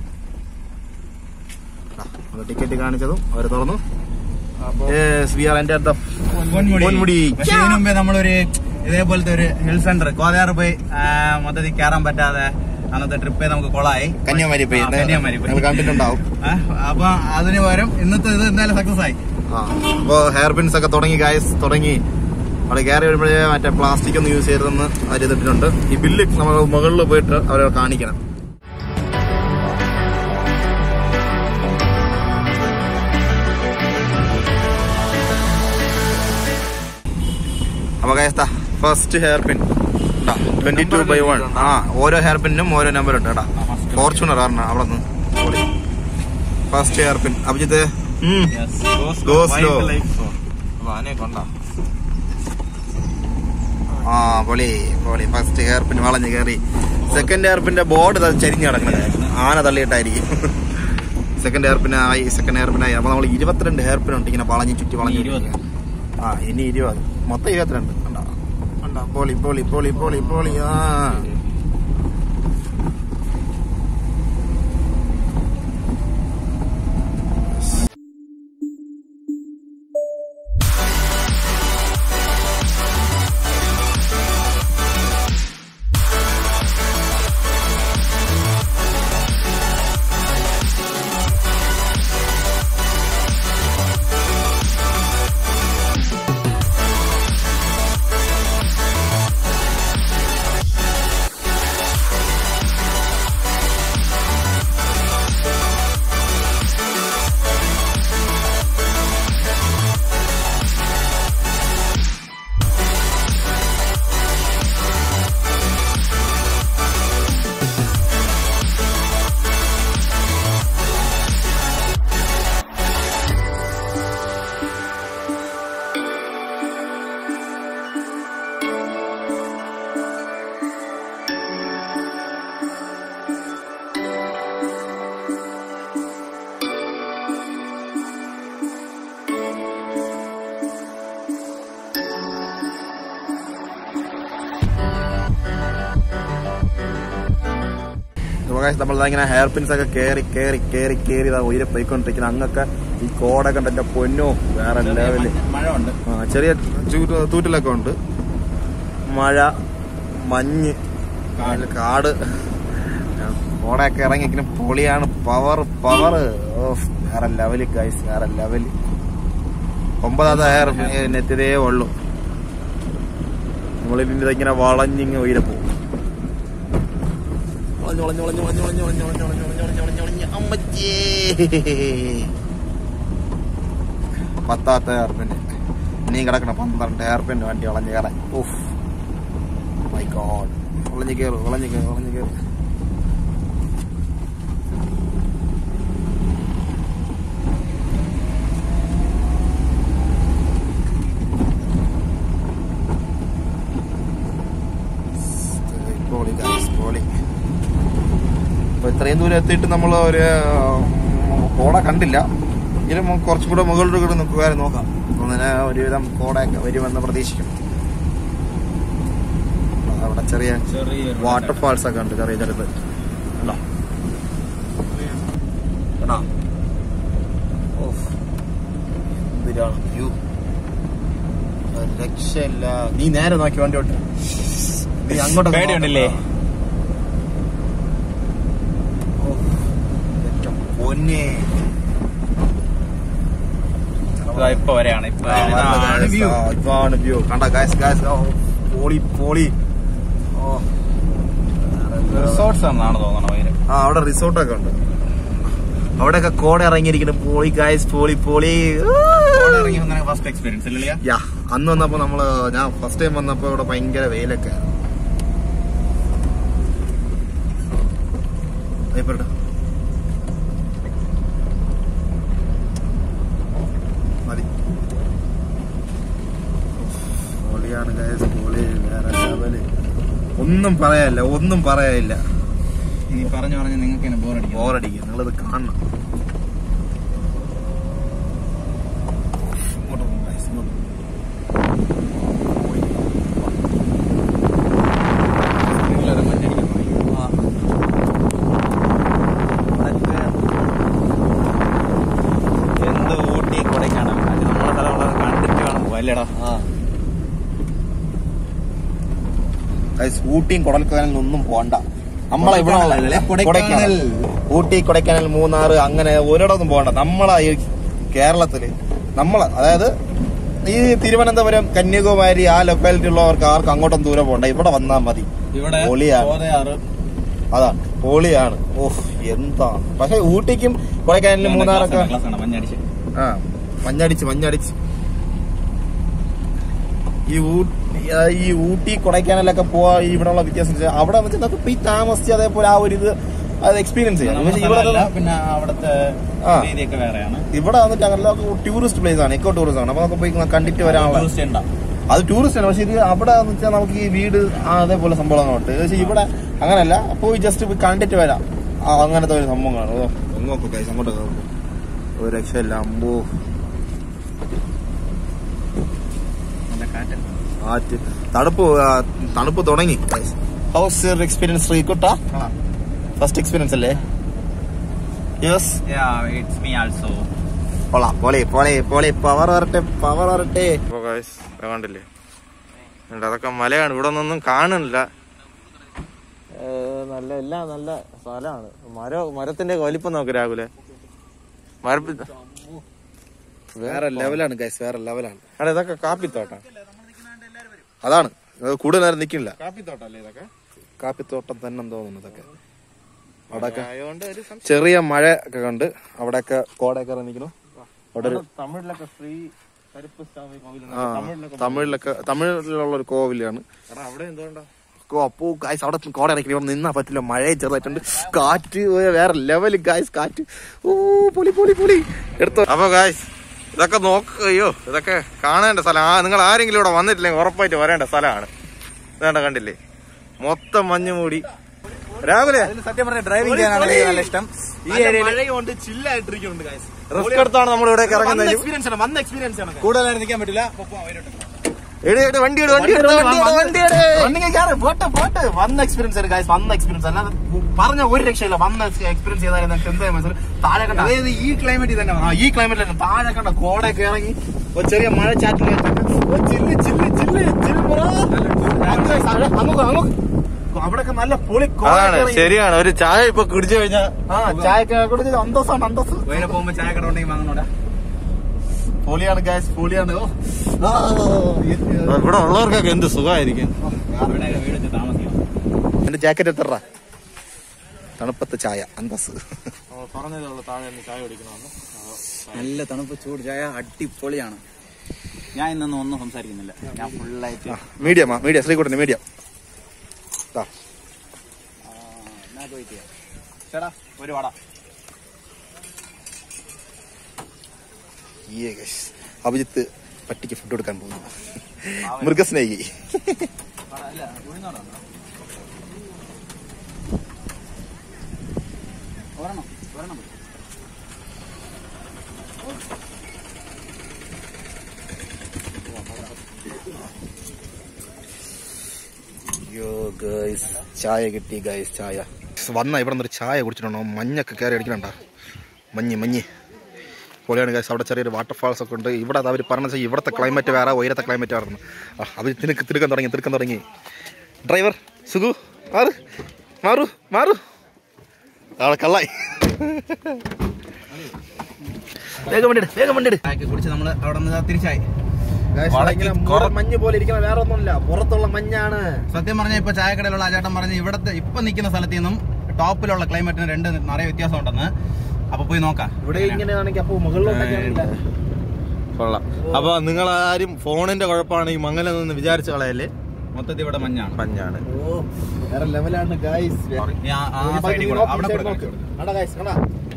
ടിക്കറ്റ് കാണിച്ചതും അവര് തുറന്നു അപ്പൊ Yes, we are entered the Ponmudi. Ponmudi. പക്ഷെ ഇതിനു മുമ്പേ നമ്മളൊരു ഇതേപോലത്തെ ഒരു ഹെൽത്ത് സെന്റർ കോതയാറ് പോയി ആ, മൊത്തത്തിൽ കയറാൻ പറ്റാതെ അന്നത്തെ ട്രിപ്പേ നമുക്ക് കൊളായി കന്യാകുമാരി പോയി ആ, കന്യാകുമാരി പോയി. നിങ്ങൾ കണ്ടിട്ടുണ്ടാവും ആ, അപ്പൊ അതിന് പകരം ഇന്നത്തെ ഇത് എന്തായാലും സക്സസ് ആയി ആ അപ്പൊ ഹെയർ പിൻസ് ഒക്കെ തുടങ്ങി ഗായസ് തുടങ്ങി അവിടെ കയറി വരുമ്പോഴേ മറ്റേ പ്ലാസ്റ്റിക് ഒന്നും യൂസ് ചെയ്തതെന്ന് അവർ ചെയ്തിട്ടുണ്ട് ഈ ബില്ല് നമ്മൾ മുകളിൽ പോയിട്ട് അവരെ കാണിക്കണം അപ്പൊ guys first hairpin twenty two by one ആ ഓരോ ഹെയർ പിന്നും ഓരോ നമ്പർ ഉണ്ട് കേട്ടാ ഫോർച്യൂണർ ആണ് അവിടെ നിന്ന് ഫസ്റ്റ് ഹെയർ പിൻ അഭിജിത്ത് ഉം. Go slow. ആ പൊളി പൊളി ഫസ്റ്റ് ഹെയർ പിൻ വളഞ്ഞ് കയറി സെക്കൻഡ് ഹെയർ പിന്റെ ബോർഡ് ചരിഞ്ഞ് കിടക്കുന്നത് ആന തള്ളിയിട്ടായിരിക്കും സെക്കൻഡ് ഹെയർ പിൻ ആയി സെക്കൻഡ് ഹെയർ പിൻ ആയി അപ്പൊ നമ്മൾ ഇരുപത്തിരണ്ട് ഹെയർ പിൻ ഉണ്ട് ഇങ്ങനെ വളഞ്ഞ് ചുറ്റി വളഞ്ഞ് ഇരുപത്. ആ ഇനി ഇരുപത് മൊത്തം ഇരുപത്തിരണ്ട് കണ്ടോ കണ്ടോ പോളി പോളി പോളി പോളി പോളി ആ നമ്മൾ ഇങ്ങനെ ഹെയർ പിൻസ് ഒക്കെ കേറി കേറി കേറി കേറി ഇതാ ഉയരെ പോയിക്കൊണ്ടിരിക്കുന്ന അങ്ങൊക്കെ ഈ കോട കണ്ടെന്റെ പൊന്നോ വേറെ ലെവല് മഴ ഉണ്ട് ആ, ചെറിയ ചൂറ്റ് തൂറ്റലൊക്കെ ഉണ്ട് മഴ മഞ്ഞ് കാട് കോടയൊക്കെ ഇറങ്ങി ഇങ്ങനെ പൊളിയാണ് പവർ പവർ വേറെ ലെവല് ഗൈസ് വേറെ ലെവല് ഒമ്പതാമത്തെ ഹെയർ നെറ്റിതേ ഉള്ളു നമ്മളിതിന്റെ ഇങ്ങനെ വളഞ്ഞിങ്ങ് ഉയരെ പോകും വളഞ്ഞ് വളഞ്ഞ് വളഞ്ഞ് വളഞ്ഞ് വളഞ്ഞ് വളഞ്ഞ് വളഞ്ഞ് വളഞ്ഞ് വളഞ്ഞ് വളഞ്ഞ് വളഞ്ഞ് അമ്മച്ചേ പത്താമത്തെ ഹെയർപിന് ഇനിയും കിടക്കണം പന്ത്രണ്ട് ഹെയർപിന് വണ്ടി വളഞ്ഞ് കയറാൻ ഓഫ് മൈ ഗോഡ് വളഞ്ഞ് കയറ് വളഞ്ഞ് കയറ് വളഞ്ഞ് കയറ് പോളി guys, പോളി അപ്പൊ ഇത്രയും ദൂരം എത്തിയിട്ട് നമ്മൾ ഒരു ഉം, കോട കണ്ടില്ല എങ്കിലും കുറച്ചും കൂടെ മുകളിൽ കൂടെ നിൽക്കുവാനും നോക്കാം അങ്ങനെ ഒരുവിധം കോടയൊക്കെ വരുമെന്ന് പ്രതീക്ഷിക്കുന്നു അവിടെ ചെറിയ ചെറിയ വാട്ടർഫാൾസ് ഒക്കെ ഉണ്ട് ചെറിയ ചെറുത് കണ്ടോ? കണ്ടോ? ഓഫ്. എന്തിനാണ് വ്യൂ ഒരു രക്ഷയില്ല നീ നേരെ നോക്കി വണ്ടിയോട്ട് നീ അങ്ങോട്ട് പേടിയുണ്ടല്ലേ? പൊന്നെ ഇപ്പൊ വരെയാണ് ഇപ്പൊ ആ, ഇതാണ് view. ആ, ഇതാണ് വ്യൂ കണ്ട ഗാസ് ഗാസ് പോളി പോളി ഓ റിസോർട്ട്സ് എന്നാണ് തോന്നണത് വൈരം ആ അവിടെ റിസോർട്ടൊക്കെ ഉണ്ട് അവിടെയൊക്കെ കോട ഇറങ്ങിയിരിക്കുന്നു പോളി ഗായ്സ് പോളി പോളി ഇറങ്ങി വന്ന ഫസ്റ്റ് എക്സ്പീരിയൻസ് ഇല്ലല്ലേ യാ അന്ന് വന്നപ്പോ നമ്മള് ഞാൻ ഫസ്റ്റ് ടൈം വന്നപ്പോ ഇവിടെ ഭയങ്കര വെയിലൊക്കെ ആയിരുന്നു. ദേ ഇപ്പൊ ഇട്ടോ. മതി പൊളിയാണ് ഗായ്സ് പൊളി വേറെ ലെവല് ഒന്നും പറയാനില്ല ഒന്നും പറയാനില്ല ഈ പറഞ്ഞു പറഞ്ഞ് നിങ്ങൾക്ക് തന്നെ ബോറടിക്കും ബോറടിക്കും നിങ്ങളിത് കാണണം ഇങ്ങോട്ട് പോ, guys, ഇങ്ങോട്ട് പോ. അടിപൊളിയല്ലേടാ Guys, ഊട്ടിയും കൊടൽക്കനാലിൽ ഒന്നും പോണ്ട നമ്മളെ ഇവിടെ കൊടൈക്കനാലല്ലേ? കൊടൈക്കനാൽ. ഊട്ടി കൊടൈക്കനാൽ മൂന്നാറ് അങ്ങനെ ഒരിടത്തും പോകണ്ട നമ്മളെ ഈ കേരളത്തില് നമ്മളെ അതായത് ഈ തിരുവനന്തപുരം കന്യാകുമാരി ആ ലൊക്കാലിറ്റി ഉള്ളവർക്ക് ആർക്കും അങ്ങോട്ടും ദൂരം പോകണ്ട ഇവിടെ വന്നാൽ മതി ഇവിടെ പൊളിയാണ്. കോതയാറ് അതാണ് പൊളിയാണ് ഓഹ് എന്താ പക്ഷെ ഊട്ടിക്കും കൊടൈക്കനാലിലും മൂന്നാറൊക്കെ ക്ലാസ് ആണ് മഞ്ഞടിച്ച് ആ മഞ്ഞടിച്ച് മഞ്ഞടിച്ച് ഈ ഊ- ആ, ഈ ഊട്ടി കൊടൈക്കനാലൊക്കെ പോവാ ഈ ഇവിടെയുള്ള വ്യത്യാസം വെച്ചാൽ അവിടെ വെച്ച് നമുക്ക് ഇപ്പൊ ഈ താമസിച്ച് അതേപോലെ ആ ഒരു ഇത് അത് എക്സ്പീരിയൻസ് ചെയ്യാം നമ്മുടെ പക്ഷേ ഇവിടെ സ്ഥലമല്ല, പിന്നെ അവിടുത്തെ ആ. രീതിയൊക്കെ വേറെയാണ് ഇവിടെ വന്നിട്ട് അങ്ങനെ ടൂറിസ്റ്റ് പ്ലേസ് ആണ് എക്കോ ടൂറിസം ആണ് അപ്പൊ നമുക്ക് പോയി കണ്ടിട്ട് വരാനുള്ള ടൂറിസ്റ്റ് ഉണ്ടോ അത് ടൂറിസ്റ്റ് ആണ് പക്ഷെ ഇത് അവിടെ എന്ന് വെച്ചാൽ നമുക്ക് ഈ വീട് ആ അതേപോലെ സംഭവങ്ങളുണ്ട് പക്ഷെ ഇവിടെ അങ്ങനല്ല പോയി ജസ്റ്റ് പോയി കണ്ടിട്ട് വരാം ആ, അങ്ങനത്തെ ഒരു സംഭവങ്ങളാണ് ഓ നോക്കൂ guys, അങ്ങോട്ട് നോക്കൂ. ഒരു രക്ഷയില്ല അമ്പോ നല്ല കാറ്റ് ആറ്റ് തണുപ്പ് ആ, തണുപ്പ് തുടങ്ങി ഹൗസ് യുവർ എക്സ്പീരിയൻസ് ശ്രീകുട്ട ഫസ്റ്റ് എക്സ്പീരിയൻസ് അല്ലേ യെസ് ഇറ്റ്സ് മീ ആൾസോ പോളാ പോളെ പോളെ പോളെ പവർ വരട്ടെ പവർ വരട്ടെ കണ്ടില്ലേ അതൊക്കെ മലയാണ് ഇവിടെ ഒന്നും കാണുന്നില്ല നല്ല എല്ലാം നല്ല സ്ഥലമാണ് മര മരത്തിന്റെ വലിപ്പം നോക്ക് രാഹുലെ മരപ്പി വേറെ ലെവലാണ് ഗൈസ് വേറെ ലെവലാണ് അവിടെ ഇതൊക്കെ കാപ്പിത്തോട്ടം അതാണ് ഇത് കൂടുതൽ നേരം നിൽക്കില്ല കാപ്പിത്തോട്ടല്ലേ ഇതൊക്കെ കാപ്പിത്തോട്ടം തന്നെ തോന്നുന്നു ഇതൊക്കെ അവിടെയൊക്കെ ചെറിയ മഴ ഒക്കെ കണ്ട് അവിടെയൊക്കെ കോടയൊക്കെ ഇറങ്ങിക്കുന്നു അവിടെ ഒരു തമിഴിലൊക്കെ ശ്രീ കരുപ്പ് സ്വാമി കോവിൽ ആ തമിഴിലൊക്കെ തമിഴിലുള്ള ഒരു കോവിലാണ് അവിടെ എന്തുകൊണ്ടാ ഓ, അപ്പോ ഗായ്സ് അവിടെ കോട ഇറക്കി ഇവിടെ നിന്നാ പറ്റില്ല മഴ ചെറുതായിട്ടുണ്ട് കാറ്റ് ഏ, വേറെ ലെവല് ഗായ്സ് കാറ്റ് ഓ പൊളി പൊളി പൊളി എടുത്തോ അപ്പൊ ഗായ്സ് ഇതൊക്കെ നോക്കുക അയ്യോ ഇതൊക്കെ കാണേണ്ട സ്ഥലം ആ നിങ്ങൾ ആരെങ്കിലും ഇവിടെ വന്നിട്ടില്ലെങ്കിൽ ഉറപ്പായിട്ട് വരേണ്ട സ്ഥലമാണ് ഇതേണ്ട കണ്ടില്ലേ മൊത്തം മഞ്ഞ് മൂടി രാവിലെ സത്യം പറഞ്ഞ ഡ്രൈവിംഗ് ചെയ്യാനാണ് എനിക്ക് നല്ല ഇഷ്ടം ഈ ഏരിയയിൽ മഴയുണ്ട് ചില്ലായിട്ടിരിക്കുന്നുണ്ട് ഗൈസ് റിസ്ക് എടുത്താണ് നമ്മൾ ഇവിടെ ഇറങ്ങുന്നത് എക്സ്പീരിയൻസ് ആണ് വന്ന എക്സ്പീരിയൻസ് ആണ് കൂടുതലായിട്ട് നിൽക്കാൻ പറ്റില്ല അപ്പൊ പോവാം, അവരോട്ട്. എടി എടി വണ്ടി ഇട് വണ്ടി ഇട് വണ്ടി ഇട് വണ്ടി ഇട് റണ്ണിങ് കയറി പോട്ടെ പോട്ടെ വന്ന എക്സ്പീരിയൻസ് ആണ് ഗൈസ് വന്ന എക്സ്പീരിയൻസ് അല്ലാതെ പറഞ്ഞ ഒരു രക്ഷയില്ല വന്ന എക്സ്പീരിയൻസ് ചെയ്താൽ നിങ്ങൾക്ക് എന്താ മനസ്സിൽ താഴെ കണ്ട അതായത് ഈ ക്ലൈമറ്റിൽ തന്നെ ആ, ഈ ക്ലൈമറ്റിൽ താഴെ കണ്ട കോടയൊക്കെ ഇറങ്ങി ഒരു ചെറിയ മഴ ചാറ്റിൽ ചില്ല് ചില്ല് ചില്ല് ചില്ല് അങ്ങോട്ട് അങ്ങോട്ട് അവിടെയൊക്കെ നല്ല പൊളി കോടയൊക്കെ അതാണ് ഇറങ്ങി. ശരിയാണ് ഒരു ചായ ഇപ്പൊ കുടിച്ചു കഴിഞ്ഞാൽ ആ ചായക്ക് കുടിച്ച് അന്തസ്സാണ് അന്തസ് വൈകിട്ട് പോകുമ്പോ ചായ കട ഉണ്ടെങ്കിൽ വാങ്ങണോടാ പൊളിയാണ് ഗൈസ് പൊളിയാണ് ഓ ആ, ഇവിടെ ഉള്ളവർക്കൊക്കെ എന്ത് സുഖമായിരിക്കും ഇവിടെ വീട് വെച്ച് താമസിക്കണം എന്റെ ജാക്കറ്റ് എത്ര തണുപ്പത്ത് ചായ അന്തസ് പറഞ്ഞതേ ഉള്ളൂ താഴെ നിന്ന് ചായ കുടിക്കണമെന്ന് നല്ല തണുപ്പ് ചൂട് ചായ അടിപൊളിയാണ് ഞാൻ ഇന്നൊന്നും ഒന്നും സംസാരിക്കുന്നില്ല ഞാൻ ഫുള്ളായിട്ട് മീഡിയമാ മീഡിയം ശ്രീകുട്ടന് മീഡിയം ചേട്ടാ ഒരു വട അഭിജിത്ത് പട്ടിക്ക് ഫുഡ് കൊടുക്കാൻ പോകുന്നു മൃഗസ്നേഹി വട അല്ല ഉഴുന്നോടാ ഒരെണ്ണം ഒരെണ്ണം മതി. അയ്യോ ഗൈസ് ചായ കിട്ടി ഗൈസ് ചായ വന്ന ഇവിടെ നിന്ന് ഒരു ചായ കുടിച്ചിട്ടുണ്ടോ മഞ്ഞൊക്കെ കയറി അടിക്കണണ്ട മഞ്ഞ് മഞ്ഞ് പൊളിയാണ് ഗൈസ് അവിടെ ചെറിയൊരു വാട്ടർഫാൾസ് ഒക്കെ ഉണ്ട് ഇവിടെ അവർ പറഞ്ഞ വെച്ചാൽ ഇവിടുത്തെ ക്ലൈമറ്റ് വേറെ ഉയരത്തെ ക്ലൈമറ്റ് വേറെ ആ അത് തിരുക്ക് തിരുക്കാൻ തുടങ്ങി തിരുക്കാൻ തുടങ്ങി ഡ്രൈവർ സുഖു മാറ് മാറു മാറു ആളെ കള്ളായി വേഗം വണ്ടി വേഗം വണ്ടി ചായക്ക് കുടിച്ച് നമ്മള് അവിടെ നിന്ന് തിരിച്ചായി മഞ്ഞ് പോലെ ഇരിക്കുന്ന വേറെ ഒന്നുമില്ല പുറത്തുള്ള മഞ്ഞാണ് സത്യം പറഞ്ഞ ഇപ്പൊ ചായക്കടയിലുള്ള ആ ചേട്ടൻ പറഞ്ഞ് ഇവിടത്തെ ഇപ്പൊ നിൽക്കുന്ന സ്ഥലത്ത് നിന്നും ടോപ്പിലുള്ള ക്ലൈമറ്റിന് രണ്ട് നിറയെ വ്യത്യാസം ഉണ്ടെന്ന് അപ്പൊ പോയി നോക്കാം ഇവിടെ ഇങ്ങനെയാണെങ്കിൽ അപ്പൊ മുകളിലോട്ടൊക്കെ കൊള്ളാം അപ്പൊ നിങ്ങൾ ആരും ഫോണിന്റെ കുഴപ്പമാണ് ഈ മംഗലം നിന്ന് വിചാരിച്ച കളയല്ലേ മൊത്തത്തിൽ ഇവിടെ മഞ്ഞാണ് മഞ്ഞാണ് ഓ വേറെ ലെവലാണ് ഗൈസ് ഇനി ആ- ആ side കൂടെ, അവിടെ കൂടെ കാണിച്ചു കൊടുക്ക്.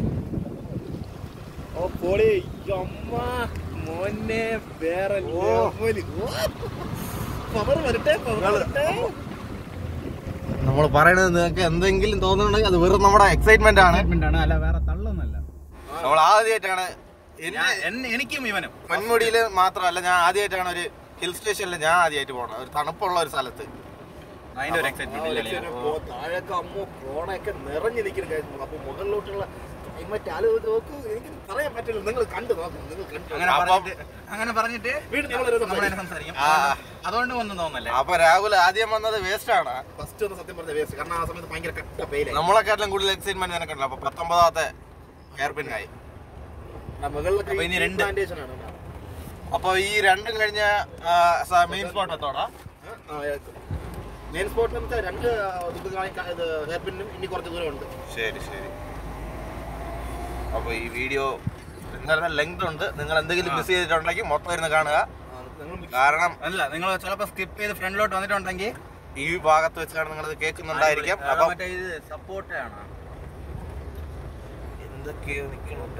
ഓ പൊളി അമ്മ മോനെ വേറെ ലെവല് പവർ വരട്ടെ പവർ വരട്ടെ നമ്മൾ പറയണത് നിങ്ങൾക്ക് എന്തെങ്കിലും തോന്നുന്നുണ്ടെങ്കിൽ അത് വെറും നമ്മുടെ എക്സൈറ്റ്മെന്റ് ആണ് Excitement ആണ് അല്ല വേറെ തള്ളൊന്നല്ല നമ്മൾ ആദ്യമായിട്ടാണ് ഞാൻ- എന്നെ- എനിക്കും ഇവനും പൊന്മുടിയിൽ മാത്രമല്ല ഞാൻ ആദ്യമായിട്ടാണ് ഒരു ഹിൽ സ്റ്റേഷനിൽ ഞാൻ ആദ്യമായിട്ട് പോകണം ഒരു തണുപ്പുള്ള ഒരു സ്ഥലത്ത് അതിന്റെ ഒരു എക്സൈറ്റ്മെന്റ് താഴേക്ക് അമ്മോ കോണയൊക്കെ നിറഞ്ഞു നിൽക്കുന്നു guys. അപ്പൊ മുകളിലോട്ടുള്ള മറ്റേ ആള് നോക്കൂ എനിക്ക് പറയാൻ പറ്റില്ല നിങ്ങൾ കണ്ടു നോക്കണം നിങ്ങൾ കണ്ടു അങ്ങനെ പറഞ്ഞിട്ട് അങ്ങനെ പറഞ്ഞിട്ട് വീണ്ടും ഞങ്ങളൊരു നമ്മളതിനെ സംസാരിക്കും ആ. അതുകൊണ്ട് വന്നു തോന്നല്ലേ അപ്പൊ രാഹുൽ ആദ്യം വന്നത് വേസ്റ്റ് ആണ് ഫസ്റ്റ് ഒന്ന് സത്യം പറഞ്ഞ വേസ്റ്റ് കാരണം ആ സമയത്ത് ഭയങ്കര കട്ട പെയിലായി നമ്മളെക്കാട്ടിലും കൂടുതൽ എക്സൈറ്റ്മെന്റ് നിനക്കുണ്ടല്ലോ അപ്പൊ പത്തൊമ്പതാമത്തെ ഹെയർ പിന്നായി മുകളിലൊക്കെ അപ്പൊ ഇനി രണ്ട്. പ്ലാന്റേഷൻ ആണ് അപ്പൊ ഈ രണ്ടും കഴിഞ്ഞ മെയിൻ സ്പോട്ട് എത്തോടാ മെയിൻ സ്പോട്ടിൽ വെച്ചാൽ രണ്ട് ഹെയർ പിന്നും ഇനി കുറച്ച് ദൂരമുണ്ട് ശരി ശരി അപ്പൊ ഈ വീഡിയോ നിങ്ങളുടെ ലെങ്ത് ഉണ്ട് നിങ്ങൾ എന്തെങ്കിലും മിസ് ചെയ്തിട്ടുണ്ടെങ്കിൽ മൊത്തം ഇരുന്ന് കാണുക കാരണം അല്ല നിങ്ങൾ ചിലപ്പോ സ്കിപ്പ് ചെയ്ത് ഫ്രണ്ടിലോട്ട് വന്നിട്ടുണ്ടെങ്കിൽ ഈ ഭാഗത്ത് വെച്ചാണ് നിങ്ങളത് കേൾക്കുന്നുണ്ടായിരിക്കാം അപ്പൊ അപ്പൊ മറ്റേ ഇത് സപ്പോർട്ട് ആണ് എന്തൊക്കെയോ നിൽക്കുന്നുണ്ട്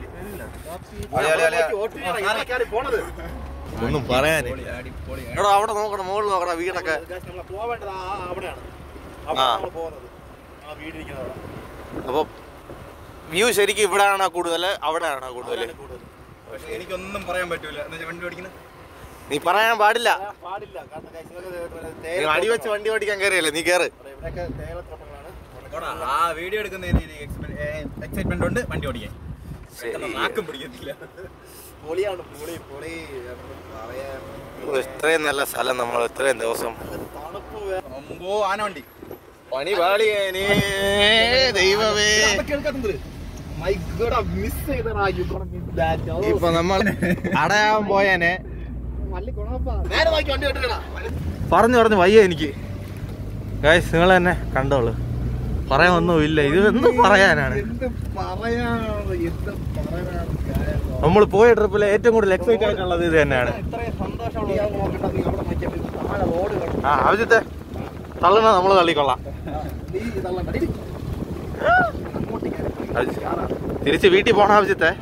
പോണത് ഒന്നും പറയാനില്ല എടോ അവിടെ നോക്കണം മുകളിൽ നോക്കണം വീടൊക്കെ നമ്മൾ പോവേണ്ടത് ആ അവിടെയാണ് ആ. അവിടെ നമ്മൾ പോകുന്നത് ആ വീടിരിക്കുന്നത് അവിടെ അപ്പൊ വ്യൂ ശരിക്കും ഇവിടെയാണോ കൂടുതൽ അവിടെയാണോ കൂടുതൽ അവിടെയാണ് കൂടുതൽ പക്ഷെ എനിക്കൊന്നും പറയാൻ പറ്റൂല എന്ന് വെച്ചാൽ വണ്ടി ഓടിക്കുന്നത് നീ പറയാൻ പാടില്ല ആ, പാടില്ല കാരണം guys, ഇതൊക്കെ നീ തേയില അടി വെച്ച് വണ്ടി ഓടിക്കാൻ കയറിയല്ലേ നീ കേറ് ഇവിടെയൊക്കെ തേയിലത്തോട്ടങ്ങളാണ് ആ വീഡിയോ എടുക്കുന്ന എക്സൈറ്റ്മെന്റ് ഉണ്ട് വണ്ടി ഓടിക്കാൻ പെട്ടെന്ന് നാക്കും പിടിക്കത്തില്ല പൊളിയാണ് പൊളി പൊളി എന്താ പറയാ ഓ, ഇത്രയും നല്ല സ്ഥലം നമ്മൾ ഇത്രയും ദിവസം തണുപ്പ് വേ- അമ്പോ ആന വണ്ടി പണി പാളിയേനേ ദൈവമേ കേൾക്കാത്തത് മൈ ഗോഡ് മിസ് ചെയ്തടാ യു ഗോണ മിസ് ദാറ്റ് ഇപ്പൊ നമ്മൾ അടയാൻ പോയാനെ മല്ലി ഗുണപ്പാ നേരെ നോക്കി വണ്ടി വിട്ടിട്ടാ പറഞ്ഞു പറഞ്ഞു വയ്യ എനിക്ക് ഗൈസ് നിങ്ങൾ തന്നെ കണ്ടോളൂ പറയാൻ ഒന്നുമില്ല ഇത് എന്ത് പറയാനാണ് എന്ത് പറയാനാണ് എന്ത് പറയാനാണ് കാര്യം നമ്മൾ പോയ ട്രിപ്പിൽ ഏറ്റവും കൂടുതൽ എക്സൈറ്റ് ആയിട്ടുള്ളത് ഇത് തന്നെയാണ് ഇത്രയും സന്തോഷമുള്ള ഞാൻ നോക്കട്ടെ നീ അവിടെ നോക്കിയപ്പോൾ താഴെ റോഡ് കിടക്കും ആ ആവശ്യത്തെ തള്ളണ നമ്മൾ തള്ളിക്കൊള്ളാം നീ ഇതല്ല ഡി അങ്ങോട്ട് കയറി പോയി. ആവശ്യ- കാറാണ്. തിരിച്ച് വീട്ടിൽ പോണ ആവശ്യത്തെ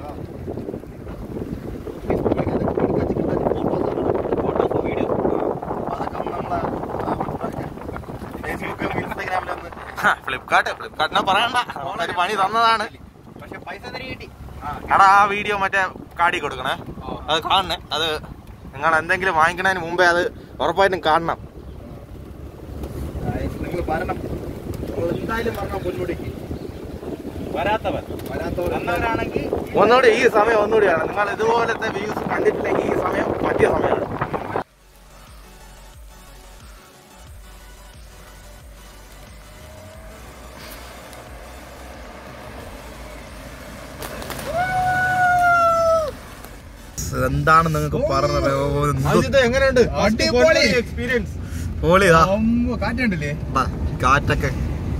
ഫ്ലിപ്കാർട്ട് ഫ്ലിപ്കാർട്ടിനെ പറയണ്ട ഒരു പണി തന്നതാണ് പക്ഷെ പൈസ തിരികെ കിട്ടി എടാ ആ വീഡിയോ മറ്റേ കാടി കൊടുക്കണേ അത് കാണണേ അത് നിങ്ങൾ എന്തെങ്കിലും വാങ്ങിക്കണതിന് മുമ്പേ അത് ഉറപ്പായിട്ടും കാണണം നിങ്ങൾ വരണം നിങ്ങൾ എന്തായാലും വരണം പൊന്മുടിക്ക് വരാത്തവൻ വരാത്തവർ വന്നവരാണെങ്കിൽ ഒന്നുകൂടി ഈ സമയം ഒന്നുകൂടിയാണ് നിങ്ങൾ ഇതുപോലത്തെ വ്യൂസ് കണ്ടിട്ടില്ലെങ്കിൽ ഈ സമയം പറ്റിയ സമയമാണ് എന്താണ് നിങ്ങൾക്ക് പറഞ്ഞത് എങ്ങനെയുണ്ട് അടിപൊളി എക്സ്പീരിയൻസ് പൊളിതാ കാറ്റുണ്ടല്ലേ കാറ്റൊക്കെ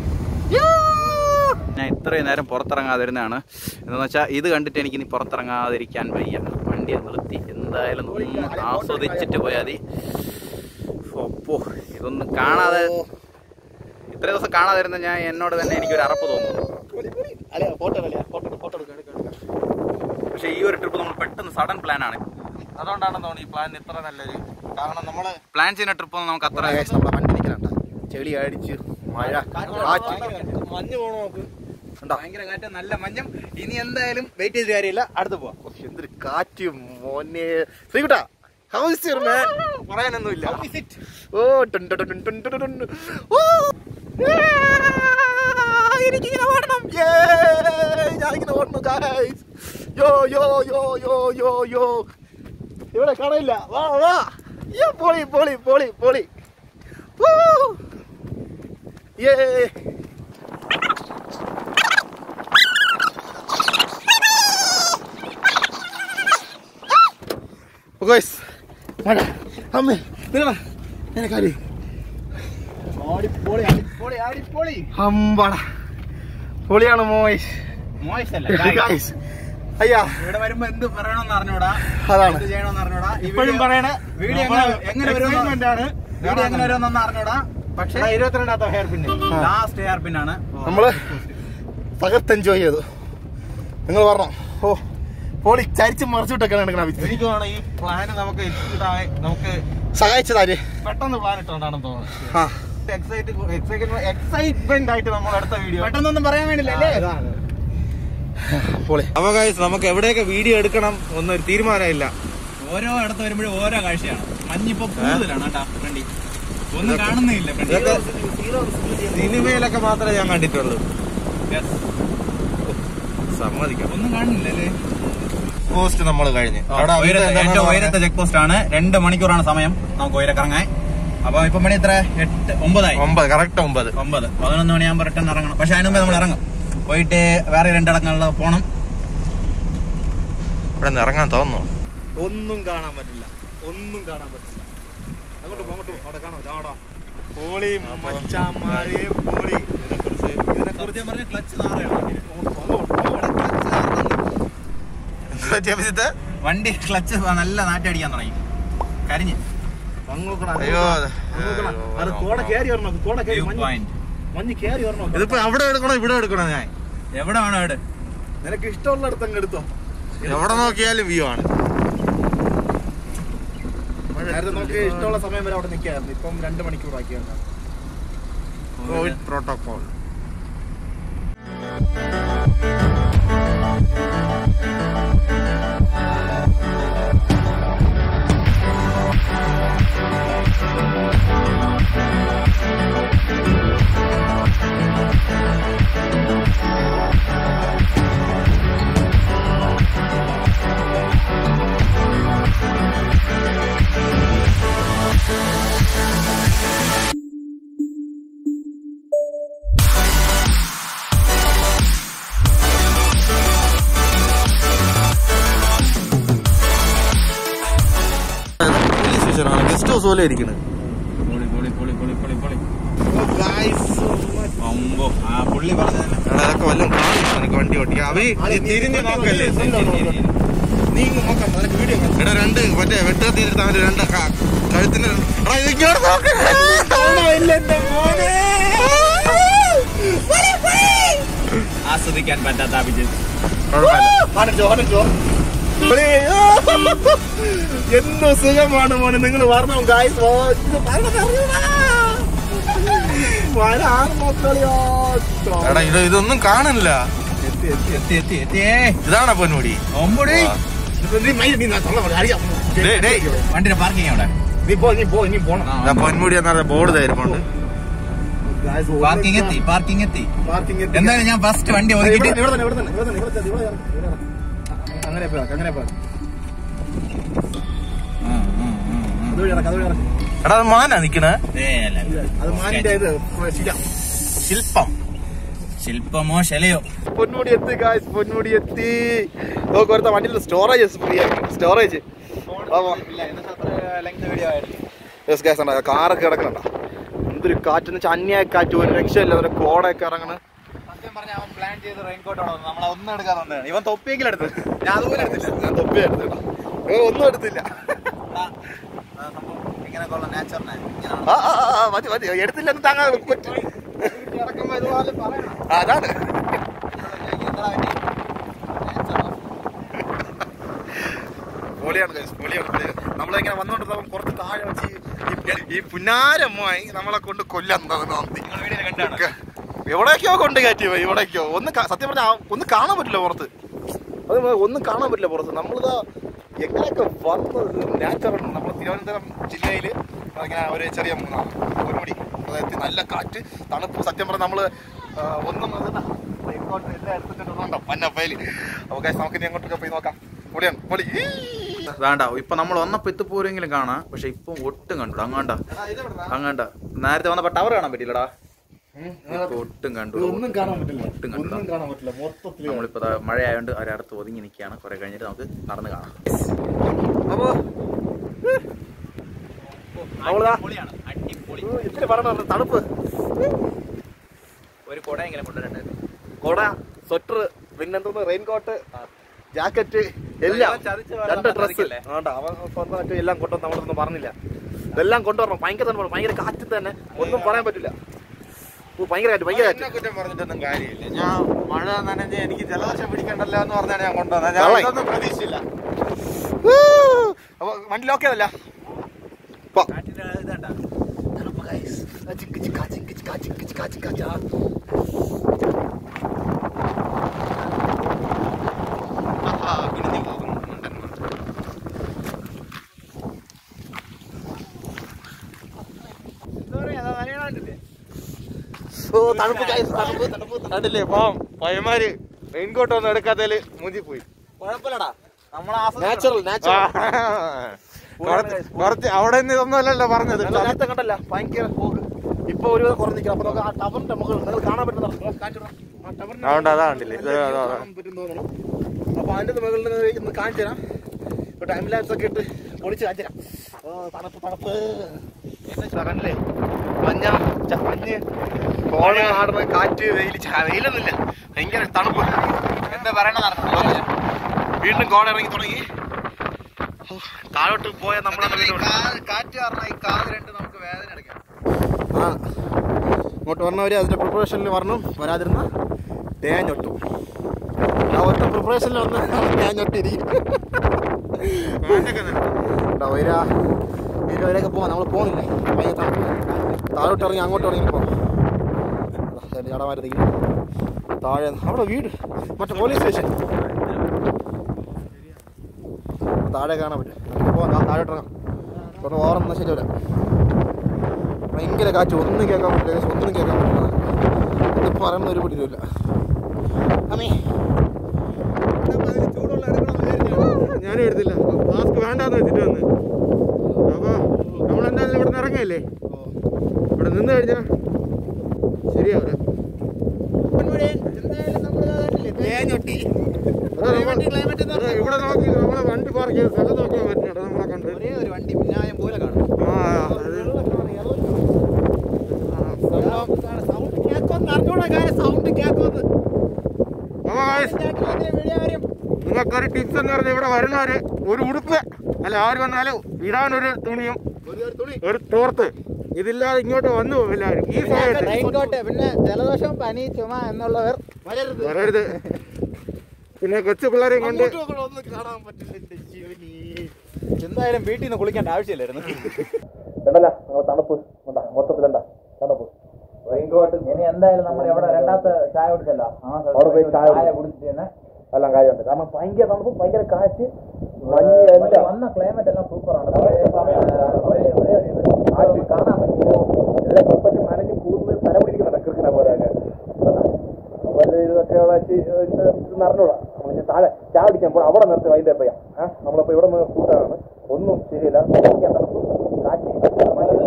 ഞാൻ ഇത്രയും നേരം പുറത്തിറങ്ങാതിരുന്നതാണ് എന്താണെന്ന് വെച്ചാൽ ഇത് കണ്ടിട്ട് എനിക്ക് ഇനി പുറത്തിറങ്ങാതിരിക്കാൻ വയ്യ വണ്ടി നിർത്തി എന്തായാലും ഒന്ന് ആസ്വദിച്ചിട്ട് പോയാൽ മതി ഒപ്പോ ഇതൊന്നും കാണാതെ ഇത്ര ദിവസം കാണാതിരുന്ന ഞാൻ എന്നോട് തന്നെ എനിക്കൊരു അറപ്പ് തോന്നുന്നു അല്ല ഫോട്ടോ അല്ലേ ഫോട്ടോ ഫോട്ടോ എടുക്കാം എടുക്കാം എടുക്കാം പക്ഷേ ഈ ഒരു ട്രിപ്പ് നമ്മൾ പെട്ടെന്ന് സഡൻ പ്ലാൻ ആണ് അതുകൊണ്ടാണെന്ന് തോന്നുന്നു ഈ പ്ലാൻ ഇത്ര നല്ലൊരു കാരണം നമ്മള് പ്ലാൻ ചെയ്യുന്ന ട്രിപ്പ് നമുക്ക് അത്ര നമ്മുടെ വണ്ടി നിൽക്കണ ചെളി അടിച്ച് മഴ കാറ്റ് മഞ്ഞ് പോണോ നോക്ക് ഭയങ്കര കാറ്റ് നല്ല മഞ്ഞും ഇനി എന്തായാലും വെയിറ്റ് ചെയ്ത് കാര്യമില്ല അടുത്ത് പോവാം എന്തൊരു കാറ്റ് മോനെ ശ്രീകുട്ടാ ഹൗ ഇസ് യുവർ മാൻ പറയാനൊന്നുമില്ല ഓ ടുൻ ടുൻ ടുൻ ടുൻ ടുൻ ടുൻ. ഓ എനിക്കിങ്ങനെ ഓടണം ഞാനിങ്ങനെ ഓടണം ഗൈസ് യോ യോ യോ യോ യോ യോ ഇവിടെ കാണയില്ല വാ വാ യോ പോളി പോളി പോളി പോളി Woo! Yeah. ഗോയ്സ് മഴ അമ്മേ നിങ്ങളാ നിനക്കാരി ഓടിപ്പോളി അടിപ്പൊളി അടിപ്പൊളി അമ്പാട പൊളിയാണ് മോയ്സ് മോശമല്ല ഗൈസ് അയ്യാ ഇവിടെ വരുമ്പോ എന്ത് പറയണമെന്ന് അറിഞ്ഞൂടാ അതാണ്. എന്ത് ചെയ്യണമെന്ന് അറിഞ്ഞൂടാ ഈ ഇപ്പോഴും വീഡിയോ- പറയണ വീഡിയോ എങ്ങനെ എങ്ങനെ excitement ആണ് വീഡിയോ എങ്ങനെ വരുമെന്നൊന്നും അറിഞ്ഞൂടാ പക്ഷേ ഇരുപത്തിരണ്ടാമത്തെ ഹെയർ പിന്നെ ലാസ്റ്റ് ഹെയർ പിന്നാണ് നമ്മള് തകർത്ത് എൻജോയ് ചെയ്തു നിങ്ങൾ പറഞ്ഞോ ഓ പൊളി ചരിച്ച് മറിച്ചിട്ടൊക്കെയാണ് എടുക്കണ എനിക്ക് തോന്നുന്നു ഈ പ്ലാൻ നമുക്ക് execute ആയി- നമുക്ക് സഹായിച്ചതാര് പെട്ടെന്ന് പ്ലാൻ ഇട്ടുകൊണ്ടാണെന്ന് തോന്നുന്നു ആ എക്സൈറ്റ്മെന്റ് ആയിട്ട് നമ്മൾ അടുത്ത വീഡിയോ പെട്ടെന്നൊന്നും പറയാൻ വേണ്ടില്ല അല്ലേ പൊളി അപ്പൊ ഗൈസ് നമുക്ക് എവിടെയൊക്കെ വീഡിയോ എടുക്കണം ഒന്നൊരു തീരുമാനമില്ല ഓരോ ഇടത്ത് വരുമ്പോഴും ഓരോ കാഴ്ചയാണ് മഞ്ഞിപ്പോ കൂടുതലാണ് കേട്ടാ ഫ്രണ്ടി ഒന്നും കാണുന്നില്ല ഇതൊക്കെ സിനിമയിലൊക്കെ മാത്രമേ ഞാൻ കണ്ടിട്ടുള്ളൂ സമ്മതിക്കാം ഒന്നും കാണില്ലല്ലേ പോസ്റ്റ് നമ്മൾ കഴിഞ്ഞ് അവിടെ ഉയരത്തെ എന്താ ഏറ്റവും ഉയരത്തെ ചെക്ക് പോസ്റ്റ് ആണ് രണ്ട് മണിക്കൂറാണ് സമയം നമുക്ക് ഉയരക്കിറങ്ങാൻ അപ്പൊ ഇപ്പൊ മണി എത്ര എട്ട് ഒമ്പതായി ഒമ്പത് കറക്റ്റ് ഒമ്പത് ഒമ്പത് പതിനൊന്ന് മണിയാകുമ്പോൾ റിട്ടേൺ ഇറങ്ങണം പക്ഷെ അതിന് മുമ്പേ നമ്മൾ ഇറങ്ങും പോയിട്ട് വേറെ രണ്ടടക്കങ്ങളിൽ പോണം ഇവിടെ നിന്ന് ഇറങ്ങാൻ തോന്നുന്നു ഒന്നും കാണാൻ പറ്റില്ല ഒന്നും കാണാൻ പറ്റില്ല അങ്ങോട്ട് പോ, അങ്ങോട്ട് പോ. അവിടെ കാണാം ചാടാ പോളി മച്ചാമാരെ പോളി ഇതിനെ കുറിച്ച് വണ്ടി ക്ലച്ച് നല്ല നാറ്റടിക്കാൻ തുടങ്ങി കരിഞ്ഞ് അയ്യോ അത് കോട കയറി വരണം കോട കയറി വ്യൂ മഞ്ഞ് പോയിന്റ് മഞ്ഞ് കയറി വരണം ഇതിപ്പോ അവിടെ എടുക്കണോ ഇവിടെ എടുക്കണോ ഞാൻ എവിടെ വേണോ എവിടെ നിനക്ക് ഇഷ്ടമുള്ളിടത്ത് അങ്ങ് എടുത്തോ എവിടെ നോക്കിയാലും വ്യൂ ആണ് നേരത്തെ നമുക്ക് ഇഷ്ടമുള്ള സമയം വരെ അവിടെ നിൽക്കായിരുന്നു ഇപ്പം രണ്ട് മണിക്കൂർ ആക്കിയാണ് കോവിഡ് പ്രോട്ടോകോൾ പോലീസ് സ്റ്റേഷനാണ് ഗസ്റ്റ് ഹൗസ് പോലെ ഇരിക്കുന്നത് പൊളി പൊളി പൊളി പൊളി പൊളി പൊളി അമ്പോ ആ പുള്ളി പറഞ്ഞതന്നെ എടാ ഇതൊക്കെ വല്ലതും കാണും നിനക്ക് വണ്ടി ഓട്ടിക്കാം അവ തിരിഞ്ഞ് നോക്കല്ലേ നീ ഇങ്ങ് നോക്കാം നിനക്ക് വീഡിയോ എടാ രണ്ട് മറ്റേ വെട്ടത്തിരുത്ത അവന്റെ രണ്ട് ക- കഴുത്തിന് എടാ, ഇത് ഇങ്ങോട്ട് നോക്ക്. ആസ്വദിക്കാൻ പറ്റാത്ത അഭിജിത്ത് കുഴപ്പമില്ല. എന്തോ സുഖമാണ് മോനെ നിങ്ങൾ വരണം ഗായ്സ് എടാ ഇത് ഇതൊന്നും കാണില്ല എത്തി എത്തി എത്തിയേ ഇതാണോ പൊന്മുടി ഒമ്പടി ഡേയ്, ഡേയ്. വണ്ടിയുടെ പാർക്കിംഗ് അവിടെ നീ പോ നീ പോ ഇനി പോണം ഇതാ പൊന്മുടി എന്ന ബോർഡ് തരുന്നുണ്ട് പാർക്കിംഗ് എത്തി പാർക്കിംഗ് എത്തി പാർക്കിംഗ് എന്തായാലും ഞാൻ ഫസ്റ്റ് വണ്ടി ഒതുക്കിട്ട് ഇവിടെ തന്നെ ഇവിടെ തന്നെ ഇവിടെ തന്നെ ഇവിടെ തന്നെ ഇവിടെ ഇറങ്ങ്, ഇവിടെ ഇറങ്ങ്. അങ്ങനെ പോയി അങ്ങനെ പോയി അതുവഴി ഇറക്കാം അതുവഴി ഇറക്കാം എടാ അത് മാനാ നിക്കണേ അത് മാനിന്റെ ഇത് ശില ശില്പം ശില്പമോ ശലയോ പൊന്മുടി എത്തി ഗായ്സ് പൊന്മുടി എത്തി നോക്ക് ഒരുത്ത വണ്ടിയിൽ സ്റ്റോറേജ് ഫ്രീ ആണ് സ്റ്റോറേജ് യെസ് ഗായ്സ് ഉണ്ടോ കാറൊക്കെ കിടക്കണുണ്ടോ എന്തൊരു കാറ്റ് എന്ന് വെച്ചാൽ അന്യായ കാറ്റ് ഒരു രക്ഷയില്ല ഒരു കോടയൊക്കെ ഇറങ്ങണ് സത്യം പറഞ്ഞ അവൻ പ്ലാൻ ചെയ്ത് റെയിൻകോട്ട് നമ്മളെ ഒന്നും എടുക്കാതെ വന്നതാണ് ഇവൻ തൊപ്പിയെങ്കിലും എടുത്ത് ഞാൻ അതുപോലെ എടുത്തില്ല ഞാൻ തൊപ്പി എടുത്തു കേട്ടോ ഏ, ഒന്നും എടുത്തില്ല ഇങ്ങനെയൊക്കെ ഉള്ള നാച്ചറിനെ ആ, ആ, ആ, ആ, മതി മതി എടുത്തില്ലെന്ന് താങ്ങാൻ പറ്റും ആ, അതാണ് പൊളിയാണ് guys, പൊളിയാണ് പൊളിയാണ് നമ്മളിങ്ങനെ വന്നോണ്ടിരുന്നപ്പം കുറച്ച് താഴെ വെച്ച് ഈ- ഈ പുന്നാരമ്മായി നമ്മളെ കൊണ്ട് കൊല്ലാൻ തോന്നി എവിടേക്കോ കൊണ്ട് കയറ്റി പോയി എവിടേക്കോ ഒന്ന് കാ- സത്യം പറഞ്ഞാൽ ഒന്നും കാണാൻ പറ്റില്ല പുറത്ത് അത് ഒന്നും കാണാൻ പറ്റില്ല പുറത്ത് നമ്മളിതാ എങ്ങനെയൊക്കെ വന്നത് നാച്ചുറൽ നമ്മൾ തിരുവനന്തപുരം ജില്ലയിൽ ഇങ്ങനെ ഒരു ചെറിയ മൂന്നാണ് ഒരു മണി അതായത് നല്ല കാറ്റ് തണുപ്പ് സത്യം പറഞ്ഞാൽ നമ്മൾ ഒന്നും അതല്ല, ഇങ്ങോട്ട് എല്ലാം എടുത്തിട്ടുണ്ടോ പന്നപ്പയിൽ അപ്പോൾ guys, നമുക്ക് ഇനി അങ്ങോട്ടൊക്കെ പോയി നോക്കാം പൊളിയാണ് പൊളി വേണ്ട ഇപ്പൊ നമ്മൾ വന്നപ്പോ എത്തിപ്പോരെങ്കിലും കാണാം പക്ഷെ ഇപ്പൊ ഒട്ടും കണ്ടു അങ്ങാണ്ട അങ്ങാണ്ട നേരത്തെ വന്നപ്പോ ടവർ കാണാൻ പറ്റില്ലടാ ഇപ്പൊ ഒട്ടും കണ്ടു ഒന്നും കാണാൻ പറ്റില്ല ഒട്ടും കണ്ടു ഒന്നും കാണാൻ പറ്റില്ല മൊത്തത്തിൽ നമ്മളിപ്പോ ദാ മഴ ആയതുകൊണ്ട് ഒരടുത്ത് ഒതുങ്ങി നിൽക്കുകയാണ് കുറെ കഴിഞ്ഞിട്ട് നമുക്ക് നടന്ന് കാണാം അപ്പോ അവളാ അടിപൊളി ഇത്തിരി പറഞ്ഞ തണുപ്പ് ഒരു കുടയെങ്കിലും കൊണ്ടുവരണ്ടായിരുന്നു കൊട സ്വെറ്റർ പിന്നെന്തോന്ന് റെയിൻകോട്ട് ജാക്കറ്റ് എല്ലാം ഇവൻ ചതിച്ച് വേറെ രണ്ട് ഡ്രസ് സമ്മതിക്കില്ലേ? വേണ്ട അവൻ സ്വന്തമായിട്ട് എല്ലാം കൊണ്ടുവന്ന് നമ്മളൊന്നും പറഞ്ഞില്ല ഇതെല്ലാം കൊണ്ടുവരണം ഭയങ്കര തണുപ്പാണ് ഭയങ്കര കാറ്റിൽ തന്നെ ഒന്നും പറയാൻ പറ്റില്ല ഓ, ഭയങ്കര കാറ്റ് ഭയങ്കര കാറ്റ് എന്നെ കുറ്റം പറഞ്ഞിട്ടൊന്നും കാര്യമില്ല ഞാൻ മഴ നനഞ്ഞ് എനിക്ക് ജലദോഷം പിടിക്കണ്ടല്ലോ എന്ന് പറഞ്ഞാണ് ഞാൻ കൊണ്ടുവന്നത് ഞാൻ കള്ളൻ. ഇതൊന്നും പ്രതീക്ഷിച്ചില്ല ഊ, അപ്പൊ വണ്ടി ലോക്ക് ചെയ്തല്ല പോ. തണുപ്പ് guys. ആ, ചിക്ക് ചിക്കാ, ചിക്ക് ചിക്കാ, ചിക്ക് ചിക്കാ, ചിക്കാ, ചാ. ആഹാ, കുനിഞ്ഞു പോകുന്നു മണ്ടന്മാർ. ഓ തണുപ്പ് guys, തണുപ്പ് തണുപ്പ് തണുപ്പ്. കണ്ടില്ലേ പാവം പയ്യന്മാര് റെയിൻ കോട്ട് ഒന്നും എടുക്കാത്തതില് മൂഞ്ചി പോയി കുഴപ്പമില്ലടാ നാച്ചുറൽ കുറച്ച് കുറച്ച് അവിടെ നിന്ന് ഇതൊന്നും അല്ലല്ലോ പറഞ്ഞത് നേരത്തെ കണ്ടല്ല ഭയങ്കര പോക്ക് ഇപ്പൊ ഒരു കുറഞ്ഞിരിക്കണം അപ്പൊ നമുക്ക് ആ ടവറിന്റെ മുകളിൽ നിങ്ങൾ കാണാൻ പറ്റുന്ന കാണിച്ചിടാം ആ ടവറിന്റെ അതുകൊണ്ട് അതാ കണ്ടില്ലേ ഇത് അതാ, അതാ. കാണാൻ പറ്റും തോന്നുന്നു അപ്പൊ അതിന്റെ മുകളിൽ നിന്ന് ഇന്ന് കാണിച്ചു തരാം ഇപ്പൊ ടൈം ലാബ്സ് ഒക്കെ ഇട്ട് പൊളിച്ച് കാണിച്ചു തരാം ഓ തണുപ്പ് തണുപ്പ് എന്നാ കണ്ടില്ലേ മഞ്ഞ ച- മഞ്ഞ് കോഴ ആടുന്ന കാറ്റ് വെയിൽ വെയിലൊന്നുമില്ല ഭയങ്കര തണുപ്പ് എന്താ പറയണതാണ് വീണ്ടും കോട ഇറങ്ങി തുടങ്ങി ഓ, താഴോട്ട് പോയ നമ്മളെ കാറ്റ് കാരണം ഈ കാത് രണ്ട് നമുക്ക് വേദന എടുക്കാം ആ ഇങ്ങോട്ട് വന്നവര് അതിന്റെ പ്രിപ്പറേഷനിൽ വരണം വരാതിരുന്ന തേഞ്ഞൊട്ടും ആ ഒറ്റ പ്രിപ്പറേഷനിൽ വന്ന് തേഞ്ഞൊട്ടിരിക്കും വര വരെയൊക്കെ പോവാം നമ്മൾ പോകുന്നില്ല ഭയങ്കര തണുപ്പ് താഴോട്ട് ഇറങ്ങി അങ്ങോട്ട് ഇറങ്ങി പോവാം ചടമാരത്തേക്ക് താഴെ അവിടെ വീട് മറ്റേ പോലീസ് സ്റ്റേഷൻ താഴെ കാണാൻ പറ്റും നമുക്ക് പോവാം താ- താഴോട്ട് ഇറങ്ങാം ഒന്ന് ഓർന്ന ശരിയല്ല ഭയങ്കര കാറ്റ് ഒന്നും കേൾക്കാൻ പറ്റില്ല ഏകദേശം ഒന്നും കേൾക്കാൻ പറ്റില്ല ഇത് പറയുന്ന ഒരു പിടിയില്ല അമ്മേ ഞാനും എടുത്തില്ല മാസ്ക് വേണ്ടാന്ന് വെച്ചിട്ട് വന്ന് അപ്പൊ നമ്മളെന്തായാലും ഇവിടെ നിന്ന് ഇറങ്ങിയല്ലേ ഇവിടെ നിന്ന് കഴിഞ്ഞാ ശരിയാവില്ല അതാ നമ്മ- അതാ ഇവിടെ നോക്കി നമ്മളെ വണ്ടി പാർക്ക് ചെയ്ത സ്ഥലം നോക്കാൻ പറ്റുന്നുണ്ടോ നമ്മളെ കണ്ട് ഒരേ ഒരു വണ്ടി പിന്നായം പോലെ കാണും ആ അത് അപ്പൊ guys, നിങ്ങൾക്കൊരു ടിപ്സ് എന്ന് പറഞ്ഞാൽ ഇവിടെ വരുന്നവര് ഒരു ഉടുപ്പ് അല്ല ആര് വന്നാലും ഇടാനൊരു തുണിയും ഒരു തോർത്ത് ഇതില്ലാതെ ഇങ്ങോട്ട് വന്നു പോകും എല്ലാവരും ഈ സമയത്ത് റെയിൻകോട്ട് പിന്നെ ജലദോഷം പനി ചുമ എന്നുള്ളവർ വരരുത് പിന്നെ കൊച്ചു പിള്ളേരെയും കൊണ്ട് കാണാൻ പറ്റില്ല എന്റെ ജീവനീ എന്തായാലും വീട്ടിൽ നിന്ന് കുളിക്കേണ്ട ആവശ്യമില്ലായിരുന്നു കണ്ടല്ല നമ്മൾ തണുപ്പ് ഉണ്ടാ മൊത്തത്തിലുണ്ടാ തണുപ്പ് റെയിൻകോട്ട് ഇനി എന്തായാലും നമ്മൾ എവിടെ രണ്ടാമത്തെ ചായ കുടിച്ചല്ലോ അവിടെ പോയി ചായ കുടിക്കാം. കുടിച്ചിട്ട് തന്നെ എല്ലാം കാര്യമുണ്ട് കാരണം ഭയങ്കര തണുപ്പ് ഭയങ്കര കാറ്റ് മഞ്ഞ് എല്ലാം വന്ന ക്ലൈമറ്റ് എല്ലാം സൂപ്പറാണ് കാറ്റ് കാണാൻ പറ്റില്ല എല്ലാം കപ്പറ്റ് നനഞ്ഞ് കൂന്ന് തലപിടിക്കുന്നുണ്ട് കൃഷ്ണ പോലെ ഒക്കെ അതുപോലെ ഇതൊക്കെ വെച്ച് ഇത് നിറഞ്ഞൂടാ നമ്മൾ ഞാൻ താഴെ ചായ കുടിക്കാൻ പോകണം അവിടെ നിർത്തി വൈകിട്ട് പോയാ ഏഹ് നമ്മളിപ്പോ ഇവിടെ നിന്ന് കൂട്ടാണ് ഒന്നും ശരിയില്ല ഭയങ്കര തണുപ്പ് കാറ്റ് മഞ്ഞ്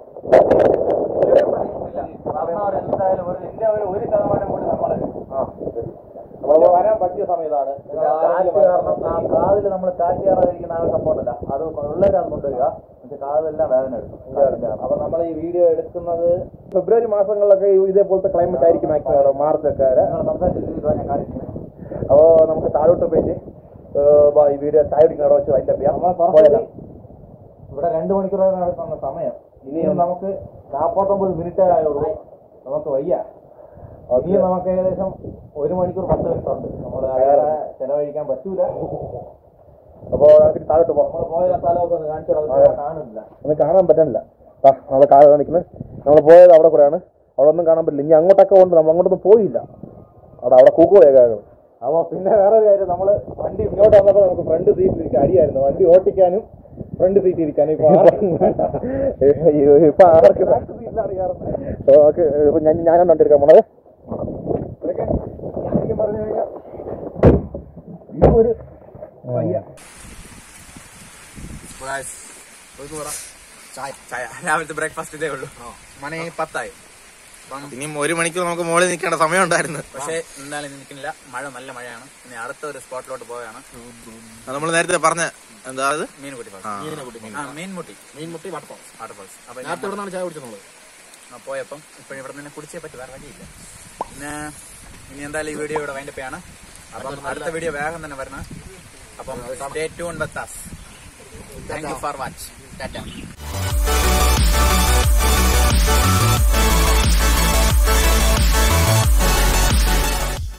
എന്തായാലും ഒരു ഇതിന്റെ ഒരു ഒരു ശതമാനം കൂടി നമ്മള് ആ നമ്മൾ വരാൻ പറ്റിയ സമയത്താണ് കാറ്റ് കാരണം ആ കാതിൽ നമ്മൾ കാറ്റ് കയറാതിരിക്കുന്ന ആ ഒരു സംഭവം ഉണ്ടല്ലോ അത് ഉള്ളവരെ അത് കൊണ്ടുവരിക എന്നിട്ട് കാതെല്ലാം വേദന എടുക്കും അപ്പൊ നമ്മൾ ഈ വീഡിയോ എടുക്കുന്നത് ഫെബ്രുവരി മാസങ്ങളിലൊക്കെ ഈ ഇതേപോലത്തെ ക്ലൈമറ്റ് ആയിരിക്കും മാക്സിമം മാർച്ച് ഒക്കെ വരെ നിങ്ങൾ സംസാരിച്ചിട്ട് ഞാൻ കാണിക്കുന്നത് അപ്പോൾ നമുക്ക് താഴോട്ട് പോയിട്ട് ഏഹ്, ബാ, ഈ വീഡിയോ ചായ കുടിക്കുന്ന അവിടെ വെച്ച് വൈൻഡപ്പ് ചെയ്യാം പോയാലോ? ഇവിടെ രണ്ട് മണിക്കൂറാണ് നടക്കുന്ന സമയം ഇനിയും നമുക്ക് നാൽപ്പത്തൊമ്പത് മിനിറ്റേ ആയുള്ളൂ നമുക്ക് വയ്യ ഇനിയും നമുക്ക് ഏകദേശം ഒരു മണിക്കൂർ പത്ത് മിനിറ്റ് ഉണ്ട് നമ്മൾ അയാളെ ചെലവഴിക്കാൻ പറ്റൂല അപ്പോൾ നമുക്ക് ഇനി താഴോട്ട് പോകാം നമ്മൾ പോയ സ്ഥലമൊക്കെ ഒന്ന് കാണിച്ചു അതെ. കാണുന്നില്ല ഒന്നും കാണാൻ പറ്റണില്ല ആ നമ്മൾ കാ നിൽക്കുന്നത് നമ്മൾ പോയത് അവിടെ കൂടെയാണ് അവിടെ ഒന്നും കാണാൻ പറ്റില്ല ഇനി അങ്ങോട്ടൊക്കെ ഉണ്ട് നമ്മൾ അങ്ങോട്ടൊന്നും പോയില്ല അവിടെ അവിടെ കൂക്കു പോയേക്കാണ് അപ്പോൾ പിന്നെ വേറെ ഒരു കാര്യം നമ്മൾ വണ്ടി ഇങ്ങോട്ട് വന്നപ്പോൾ നമുക്ക് ഫ്രണ്ട് സീറ്റിൽ ഇരിക്കാൻ അടിയായിരുന്നു വണ്ടി ഓട്ടിക്കാനും ഫ്രണ്ട് സീറ്റിൽ ഇരിക്കാനും ഇപ്പൊ ആർക്കും ഇപ്പൊ ആർക്ക് ബാക്ക് സീറ്റിലാണ് കയറുന്നത് ഓക്കെ ഇപ്പൊ ഞാൻ ഞാനാണ് കണ്ടിരിക്കാൻ പോണത് ഇതൊക്കെ ശരിക്കും പറഞ്ഞു കഴിഞ്ഞാൽ ഈ ഒരു വയ്യ ചായ ചായ രാവിലത്തെ ബ്രേക്ക്ഫാസ്റ്റ് ഇതേ ഉള്ളൂ മണി പത്തായി അപ്പം ഇനിയും ഒരു മണിക്കൂർ നമുക്ക് മുകളിൽ നിൽക്കേണ്ട സമയം ഉണ്ടായിരുന്നു പക്ഷേ എന്തായാലും ഇനി നിൽക്കുന്നില്ല മഴ നല്ല മഴയാണ് ഇനി അടുത്ത ഒരു സ്പോട്ടിലോട്ട് പോവുകയാണ് നമ്മൾ നേരത്തെ പറഞ്ഞ എന്താ അത് മീൻകുട്ടി falls. ആ മീൻമുട്ടി മീൻമുട്ടി വാട്ടർഫോൾ വാട്ടർഫാൾസ് അപ്പൊ നേരത്തെ ഇവിടെ നിന്നാണ് ചായ കുടിച്ചിട്ടുള്ളത് ആ, പോയപ്പം ഇപ്പോഴും ഇവിടെ തന്നെ കുടിച്ചേ പറ്റും വേറെ വഴിയില്ല പിന്നെ ഇനി എന്തായാലും ഈ വീഡിയോ ഇവിടെ വൈൻഡപ്പ് ചെയ്യാണ് അപ്പം അടുത്ത വീഡിയോ വേഗം തന്നെ വരണം അപ്പം stay tune with us thank you for watch Tata